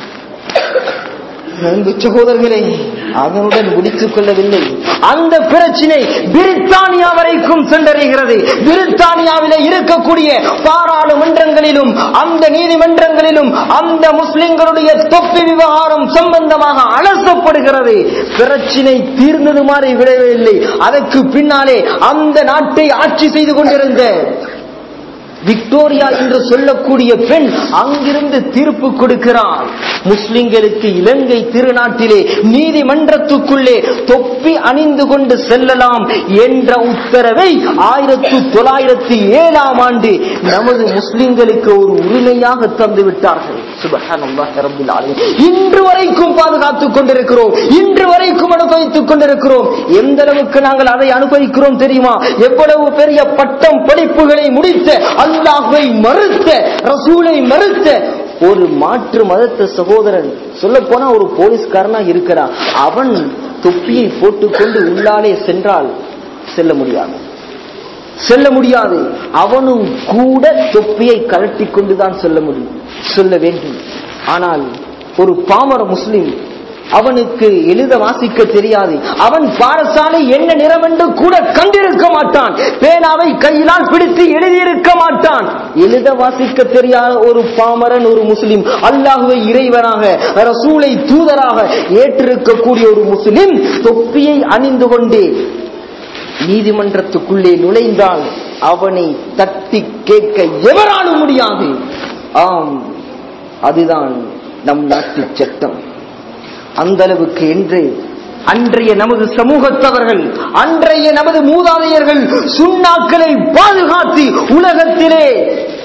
அன்பு சகோதரர்களே அதனுடன் முடித்துக் கொள்ளவில்லை அந்த பிரச்சினை பிரித்தானியா வரைக்கும் சென்றடைகிறது பிரித்தானியாவிலே இருக்கக்கூடிய பாராளுமன்றங்களிலும் அந்த நீதிமன்றங்களிலும் அந்த முஸ்லிம்களுடைய தொப்பி விவகாரம் சம்பந்தமாக அலசப்படுகிறது பிரச்சினை தீர்ந்தது மாதிரி விடவில்லை அதற்கு பின்னாலே அந்த நாட்டை ஆட்சி செய்து கொண்டிருந்த விக்டோரியா என்று சொல்லக்கூடிய பெண் அங்கிருந்து தீர்ப்பு கொடுக்கிறார் முஸ்லிம்களுக்கு இலங்கை திருநாட்டிலே நீதிமன்றத்துக்குள்ளே தொப்பி அணிந்து கொண்டு செல்லலாம் என்ற உத்தரவை ஆயிரத்தி தொள்ளாயிரத்தி ஏழாம் ஆண்டு நமது முஸ்லிம்களுக்கு ஒரு உரிமையாக தந்து விட்டார்கள் சுபஹானல்லாஹி ரப்பில் ஆலமீன். இன்று வரைக்கும் பாதுகாத்துக் கொண்டிருக்கிறோம் இன்று வரைக்கும் அனுபவித்துக் கொண்டிருக்கிறோம் எந்த அளவுக்கு நாங்கள் அதை அனுபவிக்கிறோம் தெரியுமா எவ்வளவு பெரிய பட்டம் படிப்புகளை முடித்த அல்லாஹ்வை மறுத்த ரசூலை மறுத்த ஒரு மாற்று மதத்த சகோதரன் சொல்ல போனா ஒரு போலீஸ்காரனா இருக்கிறான் அவன் தொப்பியை போட்டுக்கொண்டு உள்ளாலே சென்றால் செல்ல முடியாது செல்ல முடியாது அவனும் கூட தொப்பியை கழட்டிக் கொண்டுதான் சொல்ல முடியும் சொல்ல வேண்டும் ஆனால் ஒரு பாமர முஸ்லிம் அவனுக்கு எழுத வாசிக்க தெரியாது அவன் பாடசாலை என்ன நிறம் என்று கூட கண்டிருக்க மாட்டான் பேனாவை கையினால் பிடித்து எழுதியிருக்க மாட்டான் எழுத வாசிக்க தெரியாத ஒரு பாமரன் ஒரு முஸ்லிம் அல்லாஹுவை இறைவனாக ரசூலை தூதராக ஏற்றிருக்கக்கூடிய ஒரு முஸ்லிம் தொப்பியை அணிந்து கொண்டே நீதிமன்றத்துக்குள்ளே நுழைந்தால் அவனை தட்டி கேட்க எவராலும் முடியாது ஆம் அதுதான் நம் நாட்டு சட்டம் அந்த அளவுக்கு என்று அன்றைய நமது சமூகத்தவர்கள் அன்றைய நமது மூதாதையர்கள் சுண்ணாக்களை பாதுகாத்து உலகத்திலே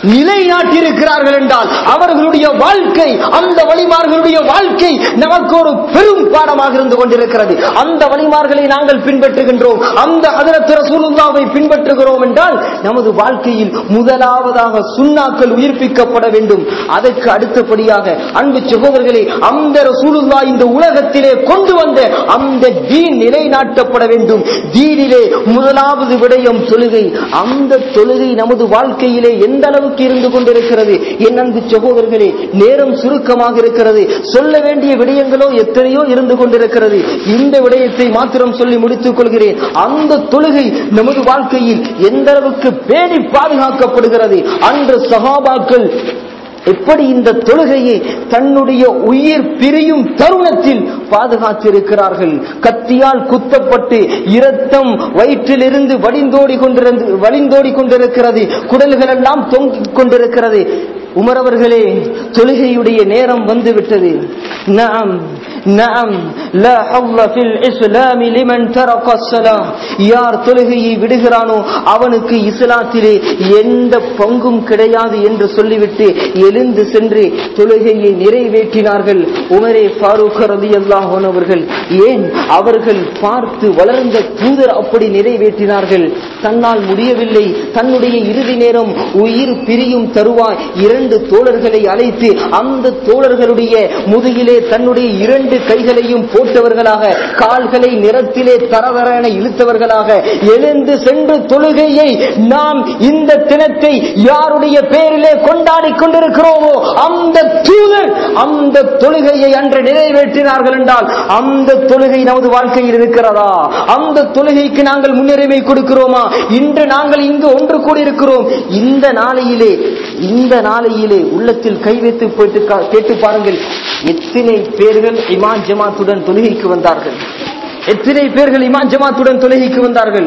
நிலைநாட்டியிருக்கிறார்கள் என்றால் அவர்களுடைய வாழ்க்கை அந்த வழிமார்களுடைய வாழ்க்கை நமக்கு ஒரு பெரும் பாடமாக இருந்து கொண்டிருக்கிறது அந்த வழிமார்களை நாங்கள் பின்பற்றுகின்றோம் அந்த ஹதரத் ரசூலுல்லாவை பின்பற்றுகிறோம் என்றால் நமது வாழ்க்கையில் முதலாவதாக சுண்ணாக்கள் உயிர்ப்பிக்கப்பட வேண்டும் அதற்கு அடுத்தபடியாக அன்பு சகோதரர்களே அந்த ரசூலுல்லா இந்த உலகத்திலே கொண்டு வந்த அந்த தீன் நிலைநாட்டப்பட வேண்டும் தீனிலே முதலாவது விடயம் தொழுகை அந்த தொழுகை நமது வாழ்க்கையிலே எந்த அளவுக்கு இருந்து கொண்டிருக்கிறது என் அன்பு சகோதரர்களே நேரம் சுருக்கமாக இருக்கிறது சொல்ல வேண்டிய விடயங்களோ எத்தனையோ இருந்து கொண்டிருக்கிறது இந்த விடயத்தை மாத்திரம் சொல்லி முடித்துக் கொள்கிறேன் அந்த தொழுகை நமது வாழ்க்கையில் எந்த அளவுக்கு பேணி பாதுகாக்கப்படுகிறது அன்று சகாபாக்கள் எப்படி இந்த தொழுகையை தன்னுடைய உயிர் பிரியும் தருணத்தில் பாதுகாத்திருக்கிறார்கள் கத்தியால் குத்தப்பட்டு இரத்தம் வயிற்றிலிருந்து வடிந்தோடி கொண்டிருந்து வழிந்தோடி கொண்டிருக்கிறது குடல்கள் எல்லாம் தொங்கிக் கொண்டிருக்கிறது உமரவர்களே தொழுகையுடைய நேரம் வந்துவிட்டது நாம் நாம் லா ஹவ்ல ஃபில் இஸ்லாமி லிமன் தரக ஸலாம் யார் தொழுகையை விடுகிறானோ அவனுக்கு இஸ்லாத்திலே எந்த பங்கும் கிடையாது என்று சொல்லிவிட்டு எழுந்து சென்று தொழுகையை நிறைவேற்றினார்கள் உமரே ஃபாரூக் ரலியல்லாஹு அன்ஹு அவர்கள் ஏன் அவர்கள் பார்த்து வளர்ந்த தூதர் அப்படி நிறைவேற்றினார்கள் தன்னால் முடியவில்லை தன்னுடைய இறுதி நேரம் உயிர் பிரியும் தருவாய் இரண்டு தோழர்களை அழைத்து அந்த தோழர்களுடைய முதுகிலே தன்னுடைய இரண்டு கைகளையும் போட்டவர்களாக கால்களை நிறத்திலே தரதரென இழுத்தவர்களாக எழுந்து சென்று தொழுகையை நாம் இந்த தினத்தை யாருடைய பேரிலே கொண்டாடி கொண்டிருக்கிறோமோ அந்த தூதர் அந்த தொழுகையை அன்று நிறைவேற்றினார்கள் என்றால் அந்த தொழுகை நமது வாழ்க்கையில் இருக்கிறதா அந்த தொழுகைக்கு நாங்கள் முன்னுரிமை கொடுக்கிறோமா இன்று நாங்கள் இங்கு ஒன்று கூடியிருக்கிறோம் இந்த நாளையிலே இந்த நாளையிலே உள்ளத்தில் கை வைத்து போயிட்டு கா- கேட்டு பாருங்கள் எத்தனை பேர்கள் இமான் ஜமாத்துடன் தொழுகைக்கு வந்தார்கள் எத்தனை பேர்கள் இமான் ஜமாத்துடன் தொழுகைக்கு வந்தார்கள்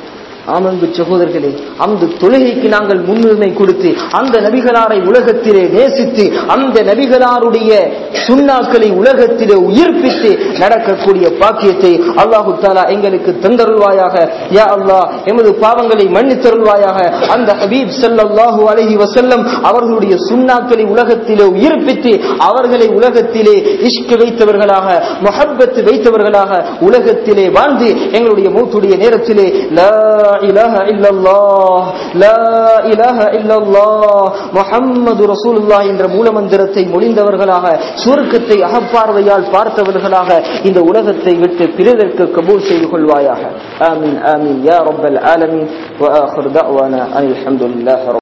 ஆமன்பு சகோதரர்களே அந்த தொழுகைக்கு நாங்கள் முன்னுரிமை கொடுத்து அந்த நபிகளாரை உலகத்திலே நேசித்து அந்த நபிகளாருடைய சுண்ணாக்களை உலகத்திலே உயிர்ப்பித்து நடக்கக்கூடிய பாக்கியத்தை அல்லாஹு தாலா எங்களுக்கு தந்தருள்வாயாக யா அல்லாஹ் எமது பாவங்களை மன்னித்தருள்வாயாக அந்த ஹபீப் ஸல்லல்லாஹு அலைஹி வஸல்லம் அவர்களுடைய சுண்ணாக்களை உலகத்திலே உயிர்ப்பித்து அவர்களை உலகத்திலே இஷ்க் வைத்தவர்களாக முஹப்பத் வைத்தவர்களாக உலகத்திலே வாழ்ந்து எங்களுடைய மூத்துடைய நேரத்திலே லா இலாஹ இல்லல்லாஹ் லா இலாஹ இல்லல்லாஹ் முஹம்மது ரசூலுல்லாஹ் என்ற மூலமந்திரத்தை மொழிந்தவர்களாக சுருக்கத்தை அகப்பார்வையால் பார்த்தவர்களாக இந்த உலகத்தை விட்டு பிறதற்கு கபூல் செய்து கொள்வாயாக ஆமீன் ஆமீன் யா ரப்பல் ஆலமீன் வ ஆخر دعوانا அனில் ஹம்துலில்லாஹி